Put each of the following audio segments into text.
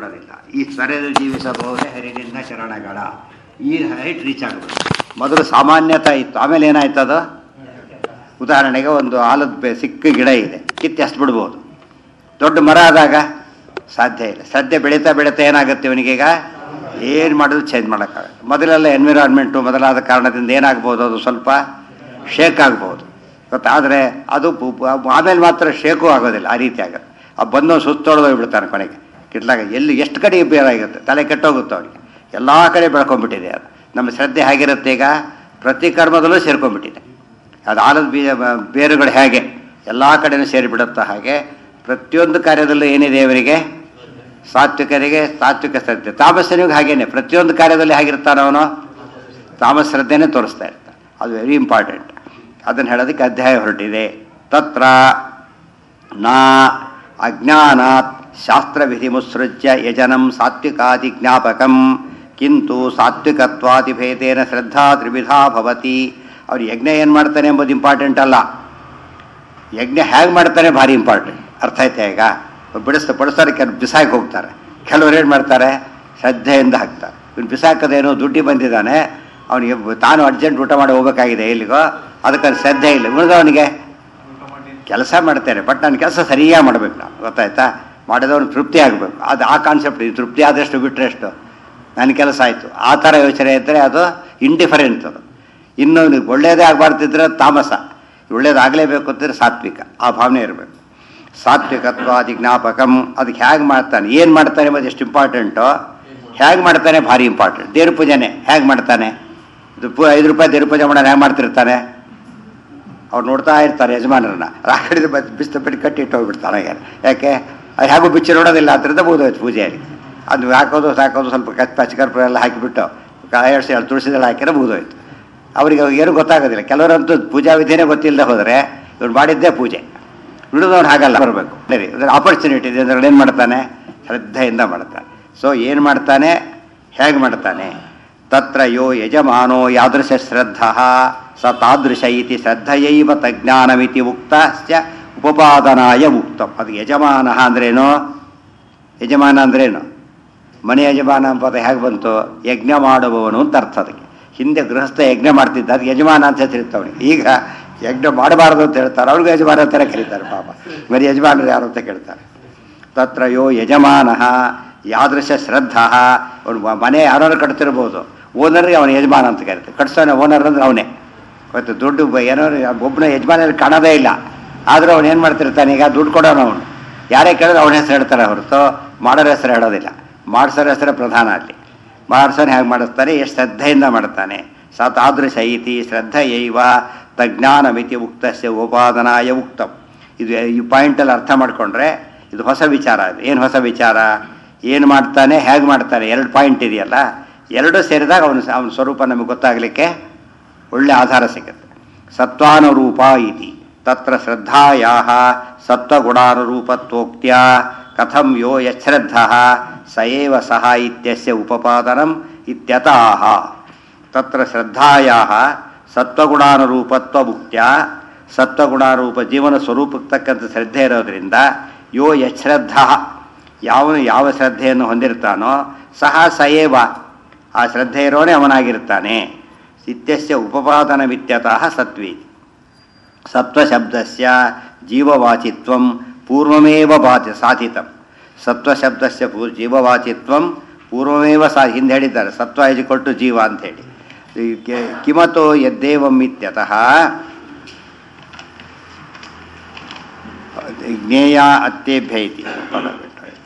ಬಿಡೋದಿಲ್ಲ ಈ ಸ್ವರದ ಜೀವಿಸಬಹುದೇ ಹರಿನಿಂದ ಶರಣಗಳ ಈ ಹೈಟ್ ರೀಚ್ ಆಗಬೇಕು ಮೊದಲು ಸಾಮಾನ್ಯತ ಇತ್ತು ಆಮೇಲೆ ಏನಾಯ್ತು ಅದು ಉದಾಹರಣೆಗೆ ಒಂದು ಆಲದ ಬೆ- ಸಿಕ್ಕ ಗಿಡ ಇದೆ ಕಿತ್ತು ಎಷ್ಟು ಬಿಡ್ಬೋದು ದೊಡ್ಡ ಮರ ಆದಾಗ ಸಾಧ್ಯ ಇಲ್ಲ ಸದ್ಯ ಬೆಳೀತಾ ಬೆಳೀತಾ ಏನಾಗುತ್ತೆ ಇವನಿಗೀಗ ಏನು ಮಾಡೋದು ಚೇಂಜ್ ಮಾಡೋಕ್ಕಾಗಲ್ಲ ಮೊದಲೆಲ್ಲ ಎನ್ವಿರಾನ್ಮೆಂಟು ಮೊದಲಾದ ಕಾರಣದಿಂದ ಏನಾಗ್ಬೋದು ಅದು ಸ್ವಲ್ಪ ಶೇಕ್ ಆಗ್ಬೋದು ಗೊತ್ತಾದರೆ ಅದು ಪು- ಪು- ಆಮೇಲೆ ಮಾತ್ರ ಶೇಕು ಆಗೋದಿಲ್ಲ ಆ ರೀತಿ ಆಗುತ್ತೆ ಆ ಬಂದು ಸುತ್ತೊಡೆದು ಹೋಗ್ಬಿಡ್ತಾನೆ ಕೊನೆಗೆ ಕಿಟ್ಲಾಗ ಎಲ್ಲಿ ಎಷ್ಟು ಕಡೆ ಬೇರಾಗುತ್ತೆ ತಲೆ ಕೆಟ್ಟೋಗುತ್ತೆ ಅವನಿಗೆ ಎಲ್ಲ ಕಡೆ ಬೆಳ್ಕೊಂಡ್ಬಿಟ್ಟಿದೆ ಅದು ನಮ್ಮ ಶ್ರದ್ಧೆ ಹೇಗಿರುತ್ತೆ ಈಗ ಪ್ರತಿ ಕರ್ಮದಲ್ಲೂ ಸೇರ್ಕೊಂಡ್ಬಿಟ್ಟಿದೆ ಅದು ಆಲದ ಬೀಜ ಬ- ಬೇರುಗಳು ಹೇಗೆ ಎಲ್ಲ ಕಡೆನೂ ಸೇರಿಬಿಡುತ್ತೋ ಹಾಗೆ ಪ್ರತಿಯೊಂದು ಕಾರ್ಯದಲ್ಲೂ ಏನಿದೆ ಅವರಿಗೆ ಸಾತ್ವಿಕರಿಗೆ ಸಾತ್ವಿಕ ಶ್ರದ್ಧೆ ತಾಮಸನಿಗೆ ಹಾಗೇನೆ ಪ್ರತಿಯೊಂದು ಕಾರ್ಯದಲ್ಲಿ ಹೇಗಿರ್ತಾನೆ ಅವನು ತಾಮಸ ಶ್ರದ್ಧೆನೇ ತೋರಿಸ್ತಾ ಇರ್ತಾನೆ ಅದು ವೆರಿ ಇಂಪಾರ್ಟೆಂಟ್ ಅದನ್ನು ಹೇಳೋದಕ್ಕೆ ಅಧ್ಯಾಯ ಹೊರಟಿದೆ ತತ್ರ ನಾ ಅಜ್ಞಾನಾತ್ ಶಾಸ್ತ್ರವಿಧಿ ಮುತ್ಸೃಜ್ಯ ಯಜನಂ ಸಾತ್ವಿಕಾದಿ ಜ್ಞಾಪಕಂ ಕಿಂತು ಸಾತ್ವಿಕತ್ವಾದಿಭೇದೇನ ಶ್ರದ್ಧಾ ತ್ರಿವಿಧಾ ಭವತಿ ಅವ್ರು ಯಜ್ಞ ಏನು ಮಾಡ್ತಾನೆ ಎಂಬುದು ಇಂಪಾರ್ಟೆಂಟ್ ಅಲ್ಲ ಯಜ್ಞ ಹೇಗೆ ಮಾಡ್ತಾನೆ ಭಾರಿ ಇಂಪಾರ್ಟೆಂಟ್ ಅರ್ಥ ಆಯ್ತಾ ಈಗ ಬಿಡಿಸ್ತಾ ಬಡಿಸ್ತಾರೆ ಕೆಲವು ಬಿಸಾಕಿ ಹೋಗ್ತಾರೆ ಕೆಲವ್ರು ಏನು ಮಾಡ್ತಾರೆ ಶ್ರದ್ಧೆಯಿಂದ ಹಾಕ್ತಾರೆ ಇವ್ನು ಬಿಸಾಕೋದೇನು ದುಡ್ಡಿ ಬಂದಿದ್ದಾನೆ ಅವನಿಗೆ ತಾನು ಅರ್ಜೆಂಟ್ ಊಟ ಮಾಡಿ ಹೋಗ್ಬೇಕಾಗಿದೆ ಎಲ್ಲಿಗೋ ಅದಕ್ಕೆ ಅವ್ನಿಗೆ ಶ್ರದ್ಧೆ ಇಲ್ಲ ಉಳಿದವನಿಗೆ ಕೆಲಸ ಮಾಡ್ತೇನೆ ಬಟ್ ನನ್ನ ಕೆಲಸ ಸರಿಯಾಗಿ ಮಾಡ್ಬೇಕು ನಾನು ಗೊತ್ತಾಯ್ತಾ ಮಾಡಿದವನು ತೃಪ್ತಿ ಆಗಬೇಕು ಅದು ಆ ಕಾನ್ಸೆಪ್ಟ್ ಇದು ತೃಪ್ತಿ ಆದಷ್ಟು ಬಿಟ್ಟರೆ ಎಷ್ಟು ನನ್ನ ಕೆಲಸ ಆಯಿತು ಆ ಥರ ಯೋಚನೆ ಇದ್ದರೆ ಅದು ಇಂಡಿಫರೆಂಟ್ ಅದು ಇನ್ನು ನೀವು ಒಳ್ಳೇದೇ ಆಗಬಾರ್ದಿದ್ರೆ ತಾಮಸ ಒಳ್ಳೇದಾಗಲೇಬೇಕು ಅಂತಿದ್ರೆ ಸಾತ್ವಿಕ ಆ ಭಾವನೆ ಇರಬೇಕು ಸಾತ್ವಿಕತ್ವಾದಿ ಜ್ಞಾಪಕಂ ಅದಕ್ಕೆ ಹೇಗೆ ಮಾಡ್ತಾನೆ ಏನು ಮಾಡ್ತಾನೆ ಎಂಬುದು ಎಷ್ಟು ಇಂಪಾರ್ಟೆಂಟು ಹೇಗೆ ಮಾಡ್ತಾನೆ ಭಾರಿ ಇಂಪಾರ್ಟೆಂಟ್ ದೇವ್ರ ಪೂಜೆನೆ ಹೇಗೆ ಮಾಡ್ತಾನೆ ಇದು ಪೂ ಐದು ರೂಪಾಯಿ ದೇವ್ರ ಪೂಜೆ ಮಾಡೋಣ ಹೇಗೆ ಮಾಡ್ತಿರ್ತಾನೆ ಅವ್ರು ನೋಡ್ತಾ ಇರ್ತಾರೆ ಯಜಮಾನರನ್ನ ರಾಕಡಿದ ಬಿಸ್ತ ಬಿಟ್ಟು ಕಟ್ಟಿ ಇಟ್ಟು ಹೋಗ್ಬಿಡ್ತಾನೆ ಹಾಗೆ ಯಾಕೆ ಅದು ಹೇಗೂ ಬಿಚ್ಚಿ ನೋಡೋದಿಲ್ಲ ಅದರಿಂದ ಮುಗಿದೋಯ್ತು ಪೂಜೆಯಲ್ಲಿ ಅದು ಹಾಕೋದು ಸಾಕೋದು ಸ್ವಲ್ಪ ಕಚ್ ಪಚ್ಚಕರ್ಪುರ ಎಲ್ಲ ಹಾಕಿಬಿಟ್ಟು ಕಾಯಡಿಸಿ ಎರಡು ತುಳಸಿದೆಲ್ಲ ಹಾಕಿದ್ರೆ ಮುಗಿದೋಯ್ತು ಅವರಿಗೆ ಏನು ಗೊತ್ತಾಗೋದಿಲ್ಲ ಕೆಲವರಂತೂ ಪೂಜಾ ವಿಧಿನೇ ಗೊತ್ತಿಲ್ಲದೆ ಹೋದರೆ ಇವ್ರು ಮಾಡಿದ್ದೇ ಪೂಜೆ ಉಳಿದವ್ರು ಹಾಗಲ್ಲ ಬರಬೇಕು ಸರಿ ಅದರ ಆಪರ್ಚುನಿಟಿ ಇದೆ ಅಂದ್ರೆ ಏನು ಮಾಡ್ತಾನೆ ಶ್ರದ್ಧೆಯಿಂದ ಮಾಡ್ತಾನೆ ಸೊ ಏನು ಮಾಡ್ತಾನೆ ಹೇಗೆ ಮಾಡ್ತಾನೆ ತತ್ರ ಯೋ ಯಜಮಾನೋ ಯಾದೃಶ ಶ್ರದ್ಧ ಸ ತಾದೃಶ ಇತಿ ಶ್ರದ್ಧಯೈವ ತಜ್ಞಾನಮಿತಿ ಉಕ್ತಶ್ಚ ಉಪಪಾದನಾಯ ಉಕ್ತಂ ಅದು ಯಜಮಾನ ಅಂದ್ರೇನು ಯಜಮಾನ ಅಂದ್ರೇನು ಮನೆ ಯಜಮಾನ ಪದ ಹೇಗೆ ಬಂತು ಯಜ್ಞ ಮಾಡುವವನು ಅಂತ ಅರ್ಥ ಅದಕ್ಕೆ ಹಿಂದೆ ಗೃಹಸ್ಥ ಯಜ್ಞ ಮಾಡ್ತಿದ್ದ ಅದಕ್ಕೆ ಯಜಮಾನ ಅಂತ ಹೆಸರಿತ್ತವನಿಗೆ ಈಗ ಯಜ್ಞ ಮಾಡಬಾರ್ದು ಅಂತ ಹೇಳ್ತಾರೆ ಅವ್ರಿಗೂ ಯಜಮಾನ ಅಂತಾನೆ ಕರೀತಾರೆ ಪಾಪ ಬರೀ ಯಜಮಾನರು ಯಾರು ಅಂತ ಕೇಳ್ತಾರೆ ತತ್ರ ಯೋ ಯಜಮಾನ ಯಾದೃಶ ಶ್ರದ್ಧ ಅವನು ಮನೆ ಯಾರು ಕಟ್ತಿರ್ಬೋದು ಓನರ್ಗೆ ಅವನ ಯಜಮಾನ ಅಂತ ಕರೀತಾರೆ ಕಟ್ಸೋನೆ ಓನರ್ ಅಂದ್ರೆ ಅವನೇ ಮತ್ತು ದುಡ್ಡು ಬ- ಏನೋ ಒಬ್ಬನ ಯಜಮಾನಲ್ಲಿ ಕಾಣೋದೇ ಇಲ್ಲ ಆದರೂ ಅವನು ಏನು ಮಾಡ್ತಿರ್ತಾನೆ ಈಗ ದುಡ್ಡು ಕೊಡೋನು ಅವನು ಯಾರೇ ಕೇಳಿದ್ರೆ ಅವನ ಹೆಸರು ಹೇಳ್ತಾರೆ ಹೊರತು ಮಾಡೋರ ಹೆಸರು ಹೇಳೋದಿಲ್ಲ ಮಾಡಿಸೋರ ಹೆಸರೇ ಪ್ರಧಾನ ಅಲ್ಲಿ ಮಾಡಿಸೋನು ಹೇಗೆ ಮಾಡಿಸ್ತಾನೆ ಎಷ್ಟು ಶ್ರದ್ಧೆಯಿಂದ ಮಾಡ್ತಾನೆ ಸ ತಾದೃಶ ಐತಿ ಶ್ರದ್ಧೆಯೈವ ತಜ್ಞಾನ ಮಿತಿ ಉಕ್ತಸ್ಯ ಉಪಾದನಾಯ ಉಕ್ತಂ ಇದು ಈ ಪಾಯಿಂಟಲ್ಲಿ ಅರ್ಥ ಮಾಡಿಕೊಂಡ್ರೆ ಇದು ಹೊಸ ವಿಚಾರ ಇದು ಏನು ಹೊಸ ವಿಚಾರ ಏನು ಮಾಡ್ತಾನೆ ಹೇಗೆ ಮಾಡ್ತಾನೆ ಎರಡು ಪಾಯಿಂಟ್ ಇದೆಯಲ್ಲ ಎರಡೂ ಸೇರಿದಾಗ ಅವನ ಅವನ ಸ್ವರೂಪ ನಮಗೆ ಗೊತ್ತಾಗಲಿಕ್ಕೆ ಒಳ್ಳೆ ಆಧಾರ ಸಿಗುತ್ತೆ ಸತ್ವಾನುರೂಪ ಇತಿ ತತ್ರ ಶ್ರದ್ಧಾಯಾ ಸತ್ವಗುಣಾನುರೂಪತ್ವೋಕ್ತ್ಯ ಕಥಂ ಯೋ ಯಶ್ರದ್ಧ ಸ ಏವ ಸಹ ಇತ್ಯಸ್ಯ ಉಪಪಾದನಂ ಇತ್ಯತಃ ತತ್ರ ಶ್ರದ್ಧಾಯಾ ಸತ್ವಗುಣಾನುರೂಪತ್ವ ಮುಕ್ತ್ಯ ಸತ್ವಗುಣಾರೂಪ ಜೀವನ ಸ್ವರೂಪಕ್ಕೆ ತಕ್ಕಂಥ ಶ್ರದ್ಧೆ ಇರೋದ್ರಿಂದ ಯೋ ಯಶ್ರದ್ಧ ಯಾವನು ಯಾವ ಶ್ರದ್ಧೆಯನ್ನು ಹೊಂದಿರ್ತಾನೋ ಸಹ ಸಯೇವ ಆ ಶ್ರದ್ಧೆ ಇರೋನೇ ಅವನಾಗಿರ್ತಾನೆ ಇತ್ಯಸ್ಯ ಉಪಪಾದನಮಿತ್ಯತಃ ಸತ್ವಿ ಸತ್ವಶಬ್ದಸ್ಯ ಜೀವವಾಚಿತ್ವಂ ಪೂರ್ವಮೇವ ಬಾಚ ಸಾಧಿತಂ ಸತ್ವಶಬ್ದಸ್ಯ ಪೂ ಜೀವವಾಚಿತ್ವಂ ಪೂರ್ವಮೇವ ಸಾ ಹಿಂದೆ ಹೇಳಿದ್ದಾರೆ ಸತ್ವ ಕೊಟ್ಟು ಜೀವ ಅಂತ ಹೇಳಿ ಈ ಕೆ- ಕಿಮತೋ ಯದ್ದೇವಂ ಇತ್ಯತಃ ಜ್ಞೇಯ ಅತ್ಯೇಭ್ಯ ಇತಿ ಪದ ಬಿಟ್ಟು ಆಯ್ತು.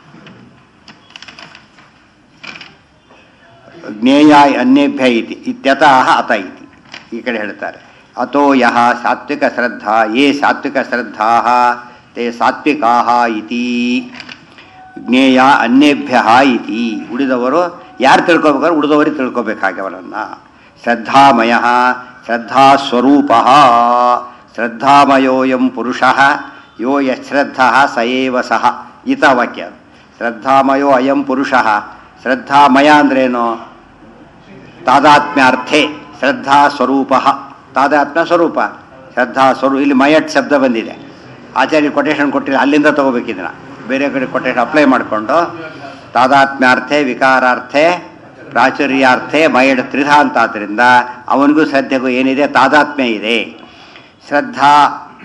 ಜ್ಞೇಯ ಅನ್ಯೇಭ್ಯ ಇತಿ ಇತ್ಯತಃ ಅತ ಇತಿ ಈ ಕಡೆ ಹೇಳ್ತಾರೆ ಅತೋ ಯಹ ಸಾತ್ವಿಕ ಶ್ರದ್ಧಾ ಯೇ ಸಾತ್ವಿಕ ಶ್ರದ್ಧಾ ತೇ ಸಾತ್ವಿಕಾ ಇತಿ ಜ್ಞೇಯ ಅನ್ಯೇಭ್ಯ ಇತಿ ಉಳಿದವರು ಯಾರು ತಿಳ್ಕೊಬೇಕಾದ್ರೆ ಉಳಿದವರಿಗೆ ತಿಳ್ಕೊಬೇಕಾಗಿ ಅವರನ್ನು ಶ್ರದ್ಧಾಮಯ ಶ್ರದ್ಧಾಸ್ವರೂಪ ಶ್ರದ್ಧಾಮಯೋಯಂ ಪುರುಷ ಯೋ ಯಶ್ರದ್ಧ ಸ ಏವ ಸಹ ಈತ ವಾಕ್ಯ ಶ್ರದ್ಧಾಮಯೋ ಅಯಂ ಪುರುಷ ಶ್ರದ್ಧಾಮಯ ಅಂದ್ರೇನು ತಾದಾತ್ಮ್ಯಾರ್ಥೆ ಶ್ರದ್ಧಾ ಸ್ವರೂಪ ತಾದಾತ್ಮ್ಯ ಸ್ವರೂಪ ಶ್ರದ್ಧಾ ಸ್ವರೂ ಇಲ್ಲಿ ಮಯಟ್ ಶಬ್ದ ಬಂದಿದೆ ಆಚಾರ್ಯ ಕೊಟೇಶನ್ ಕೊಟ್ಟಿಲ್ಲ ಅಲ್ಲಿಂದ ತಗೋಬೇಕಿದ್ದನ್ನ ಬೇರೆ ಕಡೆ ಕೊಟೇಶನ್ ಅಪ್ಲೈ ಮಾಡಿಕೊಂಡು ತಾದಾತ್ಮ್ಯಾರ್ಥೆ ವಿಕಾರಾರ್ಥೆ ಪ್ರಾಚುರ್ಯಾರ್ಥೆ ಮೈಡ್ ತ್ರಿಧ ಅಂತ ಆದ್ದರಿಂದ ಅವನಿಗೂ ಶ್ರದ್ಧೆಗೂ ಏನಿದೆ ತಾದಾತ್ಮ್ಯ ಇದೆ ಶ್ರದ್ಧಾ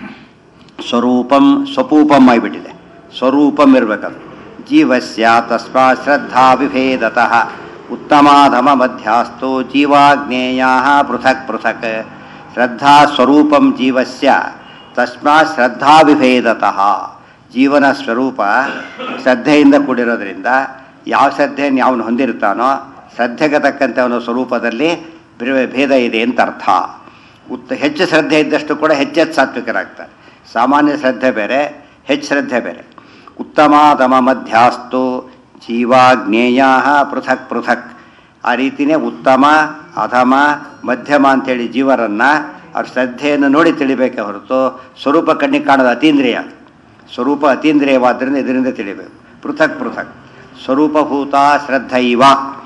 ಸ್ವರೂಪಂ ಸ್ವಪೂಪಂ ಆಗಿಬಿಟ್ಟಿದೆ ಸ್ವರೂಪಂ ಇರಬೇಕದು ಜೀವಸ್ಯ ತಸ್ಮಾ ಶ್ರದ್ಧಾ ವಿಭೇದತಃ ಉತ್ತಮಾಧಮ ಮಧ್ಯಾಸ್ತೋ ಜೀವಾಜ್ಞೇಯ ಪೃಥಕ್ ಪೃಥಕ್ ಶ್ರದ್ಧಾ ಸ್ವರೂಪಂ ಜೀವಸ್ಯ ತಸ್ಮಾ ಶ್ರದ್ಧಾ ವಿಭೇದತಃ ಜೀವನ ಸ್ವರೂಪ ಶ್ರದ್ಧೆಯಿಂದ ಕೂಡಿರೋದ್ರಿಂದ ಯಾವ ಶ್ರದ್ಧೆಯನ್ನು ಯಾವನು ಹೊಂದಿರ್ತಾನೋ ಶ್ರದ್ಧೆಗೆ ತಕ್ಕಂತೆ ಅವನ ಸ್ವರೂಪದಲ್ಲಿ ಬೇರೆ- ಭೇದ ಇದೆ ಅಂತ ಅರ್ಥ ಉತ್ತ ಹೆಚ್ಚು ಶ್ರದ್ಧೆ ಇದ್ದಷ್ಟು ಕೂಡ ಹೆಚ್ಚೆಚ್ಚು ಸಾತ್ವಿಕರಾಗ್ತಾರೆ ಸಾಮಾನ್ಯ ಶ್ರದ್ಧೆ ಬೇರೆ ಹೆಚ್ಚು ಶ್ರದ್ಧೆ ಬೇರೆ ಉತ್ತಮಾತಮ ಮಧ್ಯಾಸ್ತು ಜೀವಾಜ್ಞೇಯ ಪೃಥಕ್ ಪೃಥಕ್ ಆ ರೀತಿಯೇ ಉತ್ತಮ ಅಧಮ ಮಧ್ಯಮ ಅಂತೇಳಿ ಜೀವರನ್ನು ಅವ್ರ ಶ್ರದ್ಧೆಯನ್ನು ನೋಡಿ ತಿಳಿಬೇಕೆ ಹೊರತು ಸ್ವರೂಪ ಕಣ್ಣಿಗೆ ಕಾಣೋದು ಅತೀಂದ್ರಿಯ ಸ್ವರೂಪ ಅತೀಂದ್ರಿಯವಾದ್ದರಿಂದ ಇದರಿಂದ ತಿಳಿಬೇಕು ಪೃಥಕ್ ಪೃಥಕ್ ಸ್ವರೂಪಭೂತ ಶ್ರದ್ಧೈವ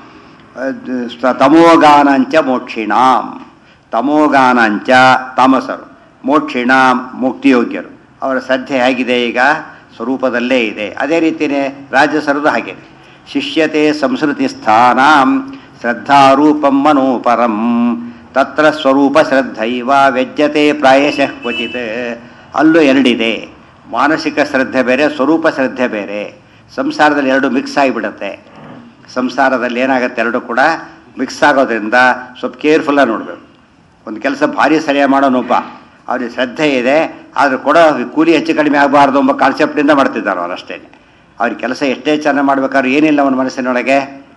ಅದ್ ಸ- ತಮೋಗಾನಂಚ ಮೋಕ್ಷಿಣಾಂ ತಮೋಗಾನಂಚ ತಾಮಸರು ಮೋಕ್ಷಿಣಾಂ ಮುಕ್ತಿಯೋಗ್ಯರು ಅವರ ಶ್ರದ್ಧೆ ಹೇಗಿದೆ ಈಗ ಸ್ವರೂಪದಲ್ಲೇ ಇದೆ ಅದೇ ರೀತಿಯೇ ರಾಜಸರದು ಹಾಗೆ ಶಿಷ್ಯತೆ ಸಂಸ್ಕೃತಿ ಸ್ಥಾನಾಂ ಶ್ರದ್ಧಾರೂಪಂ ಮನೋಪರಂ ತತ್ರ ಸ್ವರೂಪ ಶ್ರದ್ಧೈವ ವ್ಯಜ್ಯತೆ ಪ್ರಾಯಶಃ ಕ್ವಚಿತ್ ಅಲ್ಲೂ ಎರಡಿದೆ ಮಾನಸಿಕ ಶ್ರದ್ಧೆ ಬೇರೆ ಸ್ವರೂಪ ಶ್ರದ್ಧೆ ಬೇರೆ ಸಂಸಾರದಲ್ಲಿ ಎರಡು ಮಿಕ್ಸ್ ಆಗಿಬಿಡುತ್ತೆ ಸಂಸಾರದಲ್ಲಿ ಏನಾಗುತ್ತೆ ಎರಡು ಕೂಡ ಮಿಕ್ಸ್ ಆಗೋದ್ರಿಂದ ಸ್ವಲ್ಪ ಕೇರ್ಫುಲ್ಲಾಗಿ ನೋಡಬೇಕು ಒಂದು ಕೆಲಸ ಭಾರಿ ಸರಿಯಾಗಿ ಮಾಡೋನೊಬ್ಬ ಅವ್ರಿಗೆ ಶ್ರದ್ಧೆ ಇದೆ ಆದರೆ ಕೊಡೋ ಕೂಲಿ ಹೆಚ್ಚು ಕಡಿಮೆ ಆಗಬಾರ್ದು ಎಂಬ ಕಾನ್ಸೆಪ್ಟಿಂದ ಮಾಡ್ತಿದ್ದಾರೆ ಅವ್ರು ಅಷ್ಟೇ ಅವ್ರ ಕೆಲಸ ಎಷ್ಟೇ ಚೆನ್ನಾಗಿ ಮಾಡ್ಬೇಕಾದ್ರೆ ಏನಿಲ್ಲ ಅವನ ಮನಸ್ಸಿನೊಳಗೆ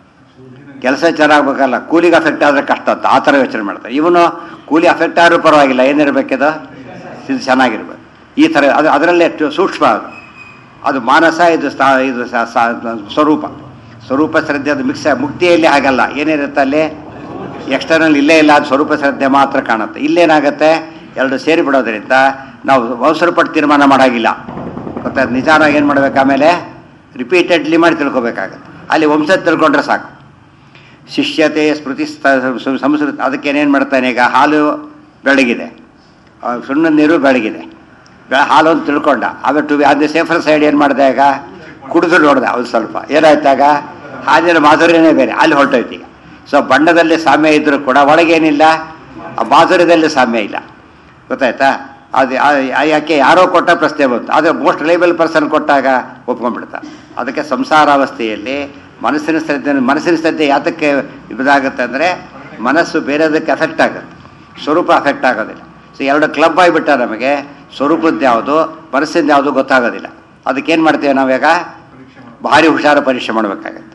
ಕೆಲಸ ಚೆನ್ನಾಗಬೇಕಲ್ಲ ಕೂಲಿಗೆ ಅಫೆಕ್ಟ್ ಆದರೆ ಕಷ್ಟ ಅಂತ ಆ ಥರ ಯೋಚನೆ ಮಾಡ್ತಾರೆ ಇವನು ಕೂಲಿ ಅಫೆಕ್ಟ್ ಆದ್ರೂ ಪರವಾಗಿಲ್ಲ ಏನಿರಬೇಕಿದು ಇದು ಚೆನ್ನಾಗಿರ್ಬೇಕು ಈ ಥರ ಅದು ಅದರಲ್ಲೇ ಟು- ಸೂಕ್ಷ್ಮ ಅದು ಅದು ಮಾನಸ ಇದು ಸ್ಥಾ ಇದು ಸ- ಸ- ಸ್ವರೂಪ ಸ್ವರೂಪ ಶ್ರದ್ಧೆ ಅದು ಮಿಕ್ಸ್ ಮುಕ್ತಿಯಲ್ಲಿ ಹಾಗಲ್ಲ ಏನಿರುತ್ತೆ ಅಲ್ಲಿ ಎಕ್ಸ್ಟರ್ನಲ್ ಇಲ್ಲೇ ಇಲ್ಲ ಅದು ಸ್ವರೂಪ ಶ್ರದ್ಧೆ ಮಾತ್ರ ಕಾಣುತ್ತೆ ಇಲ್ಲೇನಾಗುತ್ತೆ ಎರಡು ಸೇರಿ ಬಿಡೋದ್ರಿಂದ ನಾವು ಅವಸರ ಪಟ್ಟು ತೀರ್ಮಾನ ಮಾಡೋಂಗಿಲ್ಲ ಗೊತ್ತಾಯ್ತು ನಿಜಾನಾಗಿ ಏನು ಮಾಡ್ಬೇಕು ಆಮೇಲೆ ರಿಪೀಟೆಡ್ಲಿ ಮಾಡಿ ತಿಳ್ಕೊಬೇಕಾಗತ್ತೆ ಅಲ್ಲಿ ವಂಶ ತಿಳ್ಕೊಂಡ್ರೆ ಸಾಕು ಶಿಷ್ಯತೆ ಸ್ಮೃತಿ ಸ್ಥ- ಸಂಸ್ಕೃತಿ ಅದಕ್ಕೆ ಏನೇನು ಮಾಡ್ತಾನೆ ಈಗ ಹಾಲು ಬೆಳಗಿದೆ ಆ, ಸುಣ್ಣದ ನೀರು ಬೆಳಗಿದೆ ಬೆ- ಹಾಲು ಅಂತ ತಿಳ್ಕೊಂಡ ಆಮೇಲೆ ಟು ಅದೇ ಸೇಫರ್ ಸೈಡ್ ಏನು ಮಾಡಿದೆ ಈಗ ಕುಡಿದು ನೋಡ್ದೆ ಅವ್ನು ಸ್ವಲ್ಪ ಏನಾಯ್ತಾಗ ಹಾಲಿನ ಮಾಧುರ್ಯನೇ ಬೇರೆ ಅಲ್ಲಿ ಹೊರಟೋಯ್ತು ಈಗ ಸೊ ಬಣ್ಣದಲ್ಲಿ ಸಾಮ್ಯ ಇದ್ರೂ ಕೂಡ ಒಳಗೇನಿಲ್ಲ ಆ ಮಾಧುರ್ಯದಲ್ಲಿ ಸಾಮ್ಯ ಇಲ್ಲ ಗೊತ್ತಾಯ್ತಾ ಅದು ಆ- ಆ- ಯಾಕೆ ಯಾರೋ ಕೊಟ್ಟ ಪ್ರಶ್ನೆ ಬಂತು ಆದರೆ ಮೋಸ್ಟ್ ರಿಲೇಬಲ್ ಪರ್ಸನ್ ಕೊಟ್ಟಾಗ ಒಪ್ಕೊಂಡ್ಬಿಡ್ತಾರೆ ಅದಕ್ಕೆ ಸಂಸಾರಾವಸ್ಥೆಯಲ್ಲಿ ಮನಸ್ಸಿನ ಶ್ರದ್ಧೆ ಮನಸ್ಸಿನ ಶ್ರದ್ಧೆ ಯಾತಕ್ಕೆ ಇದಾಗುತ್ತೆ ಅಂದರೆ ಮನಸ್ಸು ಬೇರೆದಕ್ಕೆ ಅಫೆಕ್ಟ್ ಆಗುತ್ತೆ ಸ್ವರೂಪ ಅಫೆಕ್ಟ್ ಆಗೋದಿಲ್ಲ ಸೊ ಎರಡು ಕ್ಲಬ್ ಆಗಿಬಿಟ್ಟ ನಮಗೆ ಸ್ವರೂಪದ್ದು ಯಾವುದು ಮನಸ್ಸಿಂದ ಯಾವುದು ಗೊತ್ತಾಗೋದಿಲ್ಲ ಅದಕ್ಕೇನು ಮಾಡ್ತೇವೆ ನಾವೀಗ ಭಾರಿ ಹುಷಾರ ಪರೀಕ್ಷೆ ಮಾಡಬೇಕಾಗತ್ತೆ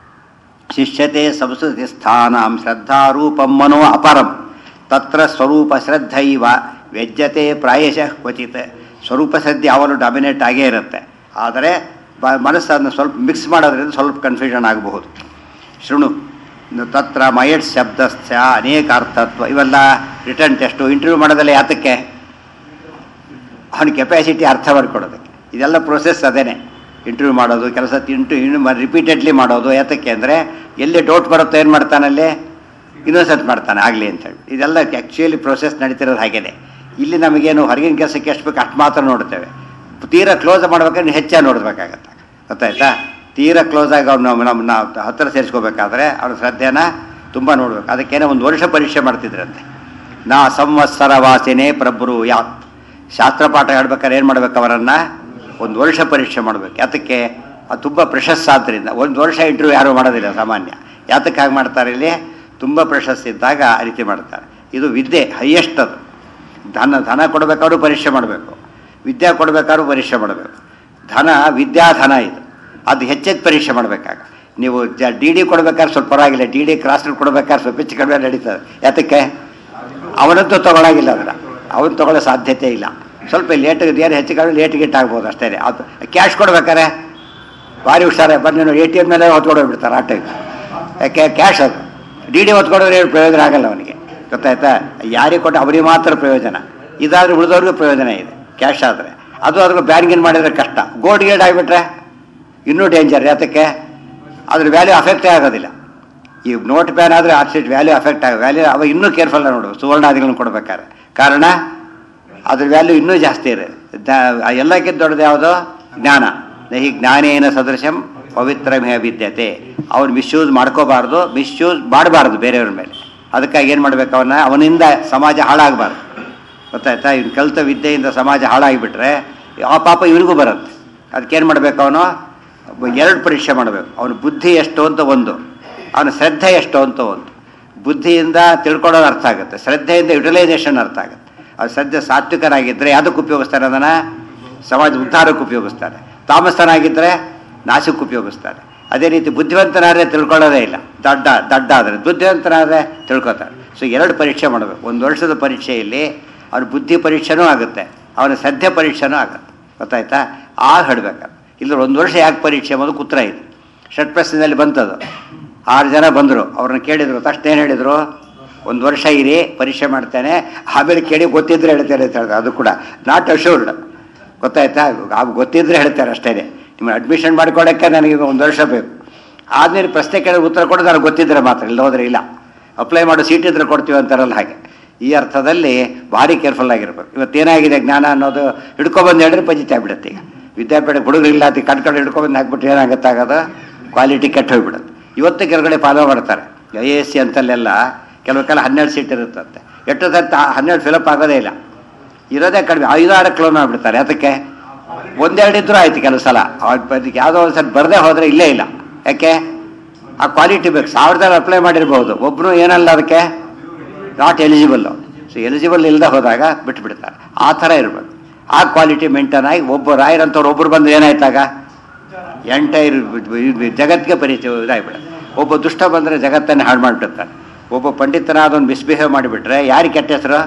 ಶಿಷ್ಯತೆ ಸಂಸ್ಕೃತಿ ಸ್ಥಾನಂ ಶ್ರದ್ಧಾರೂಪಂ ಮನೋ ಅಪರಂ ತತ್ರ ಸ್ವರೂಪ ಶ್ರದ್ಧೈವ ವ್ಯಜ್ಯತೆ ಪ್ರಾಯಶಃ ಕ್ವಚಿತ್ ಸ್ವರೂಪ ಶ್ರದ್ಧೆ ಯಾವಾಗಲೂ ಡಾಮಿನೇಟ್ ಆಗೇ ಇರುತ್ತೆ ಆದರೆ ಬ ಮನಸ್ಸನ್ನು ಸ್ವಲ್ಪ ಮಿಕ್ಸ್ ಮಾಡೋದ್ರಿಂದ ಸ್ವಲ್ಪ ಕನ್ಫ್ಯೂಷನ್ ಆಗಬಹುದು ಶೃಣು ನ ತತ್ರ ಮಯಟ್ ಶಬ್ದಸ್ಥ ಅನೇಕ ಅರ್ಥತ್ವ ಇವೆಲ್ಲ ರಿಟರ್ನ್ ಟೆಸ್ಟು ಇಂಟರ್ವ್ಯೂ ಮಾಡೋದಲ್ಲ ಯಾತಕ್ಕೆ ಅವನ ಕೆಪಾಸಿಟಿ ಅರ್ಥ ಮಾಡಿಕೊಡೋದಕ್ಕೆ ಇದೆಲ್ಲ ಪ್ರೊಸೆಸ್ ಅದೇನೆ ಇಂಟರ್ವ್ಯೂ ಮಾಡೋದು ಕೆಲಸ ಇಂಟು ಇನ್ನು ರಿಪೀಟೆಡ್ಲಿ ಮಾಡೋದು ಯಾತಕ್ಕೆ ಅಂದರೆ ಎಲ್ಲಿ ಡೌಟ್ ಬರುತ್ತೋ ಏನು ಮಾಡ್ತಾನಲ್ಲಿ ಇನ್ನೊಂದ್ಸತಿ ಮಾಡ್ತಾನೆ ಆಗಲಿ ಅಂತೇಳಿ ಇದೆಲ್ಲ ಆ್ಯಕ್ಚುಲಿ ಪ್ರೊಸೆಸ್ ನಡೀತಿರೋದು ಹಾಗೇನೆ ಇಲ್ಲಿ ನಮಗೇನು ಹೊರಗಿನ ಕೆಲಸಕ್ಕೆ ಎಷ್ಟು ಬೇಕು ಅಷ್ಟು ಮಾತ್ರ ನೋಡ್ತೇವೆ ತೀರಾ ಕ್ಲೋಸ್ ಮಾಡ್ಬೇಕಾದ್ರೆ ಹೆಚ್ಚಾಗಿ ನೋಡಬೇಕಾಗತ್ತೆ ಗೊತ್ತಾಯ್ತಾ ತೀರಾ ಕ್ಲೋಸ್ ಆಗಿ ಅವ್ನು ನಮ್ಮ ನಮ್ಮ ನಾವು ಹತ್ತಿರ ಸೇರಿಸ್ಕೋಬೇಕಾದ್ರೆ ಅವ್ರ ಶ್ರದ್ಧೆನ ತುಂಬ ನೋಡ್ಬೇಕು ಅದಕ್ಕೇನೋ ಒಂದು ವರ್ಷ ಪರೀಕ್ಷೆ ಮಾಡ್ತಿದ್ರಂತೆ ನಾ ಸಂವತ್ಸರ ವಾಸಿನೇ ಪ್ರಭುರು ಯಾತ್ ಶಾಸ್ತ್ರ ಪಾಠ ಹೇಳ್ಬೇಕಾದ್ರೆ ಏನು ಮಾಡ್ಬೇಕು ಅವರನ್ನು ಒಂದು ವರ್ಷ ಪರೀಕ್ಷೆ ಮಾಡಬೇಕು ಯಾತಕ್ಕೆ ಅದು ತುಂಬ ಪ್ರಶಸ್ತ ಆದ್ದರಿಂದ ಒಂದು ವರ್ಷ ಇಂಟರ್ವ್ಯೂ ಯಾರೂ ಮಾಡೋದಿಲ್ಲ ಸಾಮಾನ್ಯ ಯಾತಕ್ಕೆ ಹಾಗೆ ಮಾಡ್ತಾರೆ ಇಲ್ಲಿ ತುಂಬ ಪ್ರಶಸ್ತಿ ಇದ್ದಾಗ ಆ ರೀತಿ ಮಾಡ್ತಾರೆ ಇದು ವಿದ್ಯೆ ಹೈಯೆಸ್ಟ್ ಅದು ಧನ ಧನ ಕೊಡಬೇಕಾದ್ರೂ ಪರೀಕ್ಷೆ ಮಾಡಬೇಕು ವಿದ್ಯಾ ಕೊಡಬೇಕಾದ್ರೂ ಪರೀಕ್ಷೆ ಮಾಡಬೇಕು ಧನ ವಿದ್ಯಾಧನ ಇದು ಅದು ಹೆಚ್ಚೆಚ್ಚು ಪರೀಕ್ಷೆ ಮಾಡಬೇಕಾಗ ನೀವು ಜ ಡಿ ಡಿ ಕೊಡ್ಬೇಕಾದ್ರೆ ಸ್ವಲ್ಪ ಪರವಾಗಿಲ್ಲ ಡಿ ಡಿ ಕ್ರಾಸ್ನಲ್ಲಿ ಕೊಡ್ಬೇಕಾದ್ರೆ ಸ್ವಲ್ಪ ಹೆಚ್ಚು ಕಡಿಮೆ ನಡೀತದೆ ಯಾತಕ್ಕೆ ಅವನಂತೂ ತಗೊಳಗಿಲ್ಲ ಅದನ್ನ ಅವನು ತಗೊಳ್ಳೋ ಸಾಧ್ಯತೆ ಇಲ್ಲ ಸ್ವಲ್ಪ ಲೇಟ್ ಏನು ಹೆಚ್ಚು ಕಡಿಮೆ ಲೇಟ್ ಗಿಟ್ ಆಗ್ಬೋದು ಅಷ್ಟೇ ಅದು ಕ್ಯಾಶ್ ಕೊಡ್ಬೇಕಾರೆ ಭಾರಿ ಹುಷಾರ ಬನ್ನಿ ನೀವು ಎ ಟಿ ಎಮ್ ಮೇಲೆ ಹೊತ್ಕೊಂಡೋಗ್ಬಿಡ್ತಾರೆ ಆ ಟೈಮ್ ಯಾಕೆ ಕ್ಯಾಶ್ ಅದು ಡಿ ಡಿ ಹೊತ್ಕೊಂಡ್ರೆ ಏನು ಪ್ರಯೋಜನ ಆಗಲ್ಲ ಅವನಿಗೆ ಗೊತ್ತಾಯ್ತಾ ಯಾರಿಗೆ ಕೊಟ್ಟು ಅವರಿಗೆ ಮಾತ್ರ ಪ್ರಯೋಜನ ಇದಾದ್ರೆ ಉಳಿದವ್ರಿಗೂ ಪ್ರಯೋಜನ ಇದೆ ಕ್ಯಾಶ್ ಆದರೆ ಅದು ಅದ್ರ ಬ್ಯಾನ್ಗಿನ್ ಮಾಡಿದ್ರೆ ಕಷ್ಟ ಗೋಲ್ಡ್ ಗೇಡ್ ಆಗಿಬಿಟ್ರೆ ಇನ್ನೂ ಡೇಂಜರ್ ಯಾತಕ್ಕೆ ಅದ್ರ ವ್ಯಾಲ್ಯೂ ಅಫೆಕ್ಟೇ ಆಗೋದಿಲ್ಲ ಈ ನೋಟ್ ಬ್ಯಾನ್ ಆದರೆ ಆರ್ಸಿಟ್ ವ್ಯಾಲ್ಯೂ ಅಫೆಕ್ಟ್ ಆಗ ವ್ಯಾಲ್ಯೂ ಅವ ಇನ್ನೂ ಕೇರ್ಫುಲ್ ನೋಡು ಸುವರ್ಣಾದಿಗಳನ್ನು ಕೊಡ್ಬೇಕಾದ್ರೆ ಕಾರಣ ಅದ್ರ ವ್ಯಾಲ್ಯೂ ಇನ್ನೂ ಜಾಸ್ತಿ ಇದೆ ದ- ಎಲ್ಲಕ್ಕಿಂತ ದೊಡ್ಡದು ಯಾವುದು ಜ್ಞಾನ ನಹಿ ಜ್ಞಾನೇನ ಸದೃಶಂ ಪವಿತ್ರಮೇ ವಿದ್ಯತೆ ಅವ್ನು ಮಿಸ್ಯೂಸ್ ಮಾಡ್ಕೋಬಾರ್ದು ಮಿಸ್ಯೂಸ್ ಮಾಡಬಾರ್ದು ಬೇರೆಯವ್ರ ಮೇಲೆ ಅದಕ್ಕಾಗಿ ಏನು ಮಾಡ್ಬೇಕು ಅವನ್ನ ಅವನಿಂದ ಸಮಾಜ ಹಾಳಾಗಬಾರ್ದು ಗೊತ್ತಾಯ್ತಾ ಇವ್ನು ಕಲಿತ ವಿದ್ಯೆಯಿಂದ ಸಮಾಜ ಹಾಳಾಗಿಬಿಟ್ರೆ ಆ ಪಾಪ ಇವನಿಗೂ ಬರುತ್ತೆ ಅದಕ್ಕೇನು ಮಾಡಬೇಕು ಅವನು ಎರಡು ಪರೀಕ್ಷೆ ಮಾಡಬೇಕು ಅವನ ಬುದ್ಧಿ ಎಷ್ಟು ಅಂತ ಒಂದು ಅವನ ಶ್ರದ್ಧೆ ಎಷ್ಟು ಅಂತ ಒಂದು ಬುದ್ಧಿಯಿಂದ ತಿಳ್ಕೊಳ್ಳೋದು ಅರ್ಥ ಆಗುತ್ತೆ ಶ್ರದ್ಧೆಯಿಂದ ಯುಟಿಲೈಸೇಷನ್ ಅರ್ಥ ಆಗುತ್ತೆ ಅದು ಶ್ರದ್ಧೆ ಸಾತ್ವಿಕನಾಗಿದ್ದರೆ ಅದಕ್ಕೆ ಉಪಯೋಗಿಸ್ತಾನೆ ಅದನ್ನು ಸಮಾಜ ಉದ್ಧಾರಕ್ಕೆ ಉಪಯೋಗಿಸ್ತಾನೆ ತಾಮಸನಾಗಿದ್ದರೆ ನಾಶಕ್ಕೆ ಉಪಯೋಗಿಸ್ತಾನೆ ಅದೇ ರೀತಿ ಬುದ್ಧಿವಂತನಾದರೆ ತಿಳ್ಕೊಳ್ಳೋದೇ ಇಲ್ಲ ದಡ್ಡ ದಡ್ಡ ಆದರೆ ಬುದ್ಧಿವಂತನಾದರೆ ತಿಳ್ಕೊತಾನೆ ಸೊ ಎರಡು ಪರೀಕ್ಷೆ ಮಾಡಬೇಕು ಒಂದು ವರ್ಷದ ಪರೀಕ್ಷೆಯಲ್ಲಿ ಅವನ ಬುದ್ಧಿ ಪರೀಕ್ಷೆನೂ ಆಗುತ್ತೆ ಅವನ ಶ್ರದ್ಧೆ ಪರೀಕ್ಷೆನೂ ಆಗುತ್ತೆ ಗೊತ್ತಾಯ್ತಾ ಆಗ ಹೇಳ್ಬೇಕು ಇಲ್ಲ ಒಂದು ವರ್ಷ ಯಾಕೆ ಪರೀಕ್ಷೆ ಅನ್ನೋದು ಕುತ್ರ ಇದೆ ಷಟ್ ಪ್ರಶ್ನೆಯಲ್ಲಿ ಬಂತದು ಆರು ಜನ ಬಂದರು ಅವ್ರನ್ನ ಕೇಳಿದರು ತಕ್ಷಣ ಏನು ಹೇಳಿದರು ಒಂದು ವರ್ಷ ಇರಿ ಪರೀಕ್ಷೆ ಮಾಡ್ತೇನೆ ಆಮೇಲೆ ಕೇಳಿ ಗೊತ್ತಿದ್ರೆ ಹೇಳ್ತೇನೆ ಅಂತ ಹೇಳಿದ್ರು ಅದು ಕೂಡ ನಾಟ್ ಅಶೂರ್ಡ್ ಗೊತ್ತಾಯ್ತಾ ಆ ಗೊತ್ತಿದ್ರೆ ಹೇಳ್ತಾರೆ ಅಷ್ಟೇ ನಿಮ್ಮ ಅಡ್ಮಿಷನ್ ಮಾಡ್ಕೊಳ್ಳೋಕ್ಕೆ ನನಗೆ ಒಂದು ವರ್ಷ ಬೇಕು ಆದ್ಮೇಲೆ ಪ್ರಶ್ನೆ ಕೇಳಿದ್ರೆ ಉತ್ತರ ಕೊಡೋದು ನನಗೆ ಗೊತ್ತಿದ್ರೆ ಮಾತ್ರ ಇಲ್ಲ ಹೋದ್ರೆ ಇಲ್ಲ ಅಪ್ಲೈ ಮಾಡೋ ಸೀಟ್ ಇದ್ರೆ ಕೊಡ್ತೀವಿ ಅಂತಾರಲ್ಲ ಹಾಗೆ ಈ ಅರ್ಥದಲ್ಲಿ ಭಾರಿ ಕೇರ್ಫುಲ್ ಆಗಿರ್ಬೇಕು ಇವತ್ತೇನಾಗಿದೆ ಜ್ಞಾನ ಅನ್ನೋದು ಹಿಡ್ಕೊಬಂದು ಹೇಳಿದ್ರೆ ಪಂಜಿತ ಆಗ್ಬಿಡುತ್ತೆ ಈಗ ವಿದ್ಯಾಪೀಠ ಹುಡುಗರು ಇಲ್ಲ ಅಂತ ಕಣ್ಕೊಂಡು ಹಿಡ್ಕೊಬಂದು ಹಾಕ್ಬಿಟ್ಟು ಏನಾಗುತ್ತೆ ಆಗೋದು ಕ್ವಾಲಿಟಿ ಕೆಟ್ಟ ಹೋಗ್ಬಿಡುತ್ತೆ ಇವತ್ತು ಕೆಳಗಡೆ ಫಾಲೋ ಮಾಡ್ತಾರೆ ಐ ಎ ಎಸ್ ಸಿ ಅಂತಲ್ಲೆಲ್ಲ ಕೆಲವು ಕಾಲ ಹನ್ನೆರಡು ಸೀಟ್ ಇರುತ್ತಂತೆ ಎಷ್ಟು ಸತ್ತ ಹನ್ನೆರಡು ಫಿಲಪ್ ಆಗೋದೇ ಇಲ್ಲ ಇರೋದೇ ಕಡಿಮೆ ಐದು ಆರು ಕ್ಲೋನ್ ಮಾಡ್ಬಿಡ್ತಾರೆ ಅದಕ್ಕೆ ಒಂದೆರಡು ಇದ್ರೂ ಆಯ್ತು ಕೆಲವು ಸಲ ಅದಕ್ಕೆ ಯಾವುದೋ ಒಂದು ಸಲ ಬರದೇ ಹೋದರೆ ಇಲ್ಲೇ ಇಲ್ಲ ಯಾಕೆ ಆ ಕ್ವಾಲಿಟಿ ಬೇಕು ಸಾವಿರದಲ್ಲಿ ಅಪ್ಲೈ ಮಾಡಿರ್ಬೋದು ಒಬ್ಬನು ಏನಲ್ಲ ಅದಕ್ಕೆ ನಾಟ್ ಎಲಿಜಿಬಲ್ ಸೊ ಎಲಿಜಿಬಲ್ ಇಲ್ಲದೆ ಹೋದಾಗ ಬಿಟ್ಬಿಡ್ತಾರೆ ಆ ಥರ ಇರಬೇಕು ಆ ಕ್ವಾಲಿಟಿ ಮೇಂಟೈನ್ ಆಗಿ ಒಬ್ಬ ರಾಯರಂಥವ್ರು ಒಬ್ಬರು ಬಂದು ಏನಾಯ್ತಾಗ ಎಂಟೈರ್ ಜಗತ್ತಿಗೆ ಪರಿಚಯ ಇದಾಗ್ಬಿಡುತ್ತೆ ಒಬ್ಬ ದುಷ್ಟ ಬಂದರೆ ಜಗತ್ತನ್ನು ಹಾಳು ಮಾಡಿಬಿಡ್ತಾನೆ ಒಬ್ಬ ಪಂಡಿತನಾದವನು ಮಿಸ್ಬಿಹೇವ್ ಮಾಡಿಬಿಟ್ರೆ ಯಾರಿಗೆ ಕೆಟ್ಟ ಹೆಸರು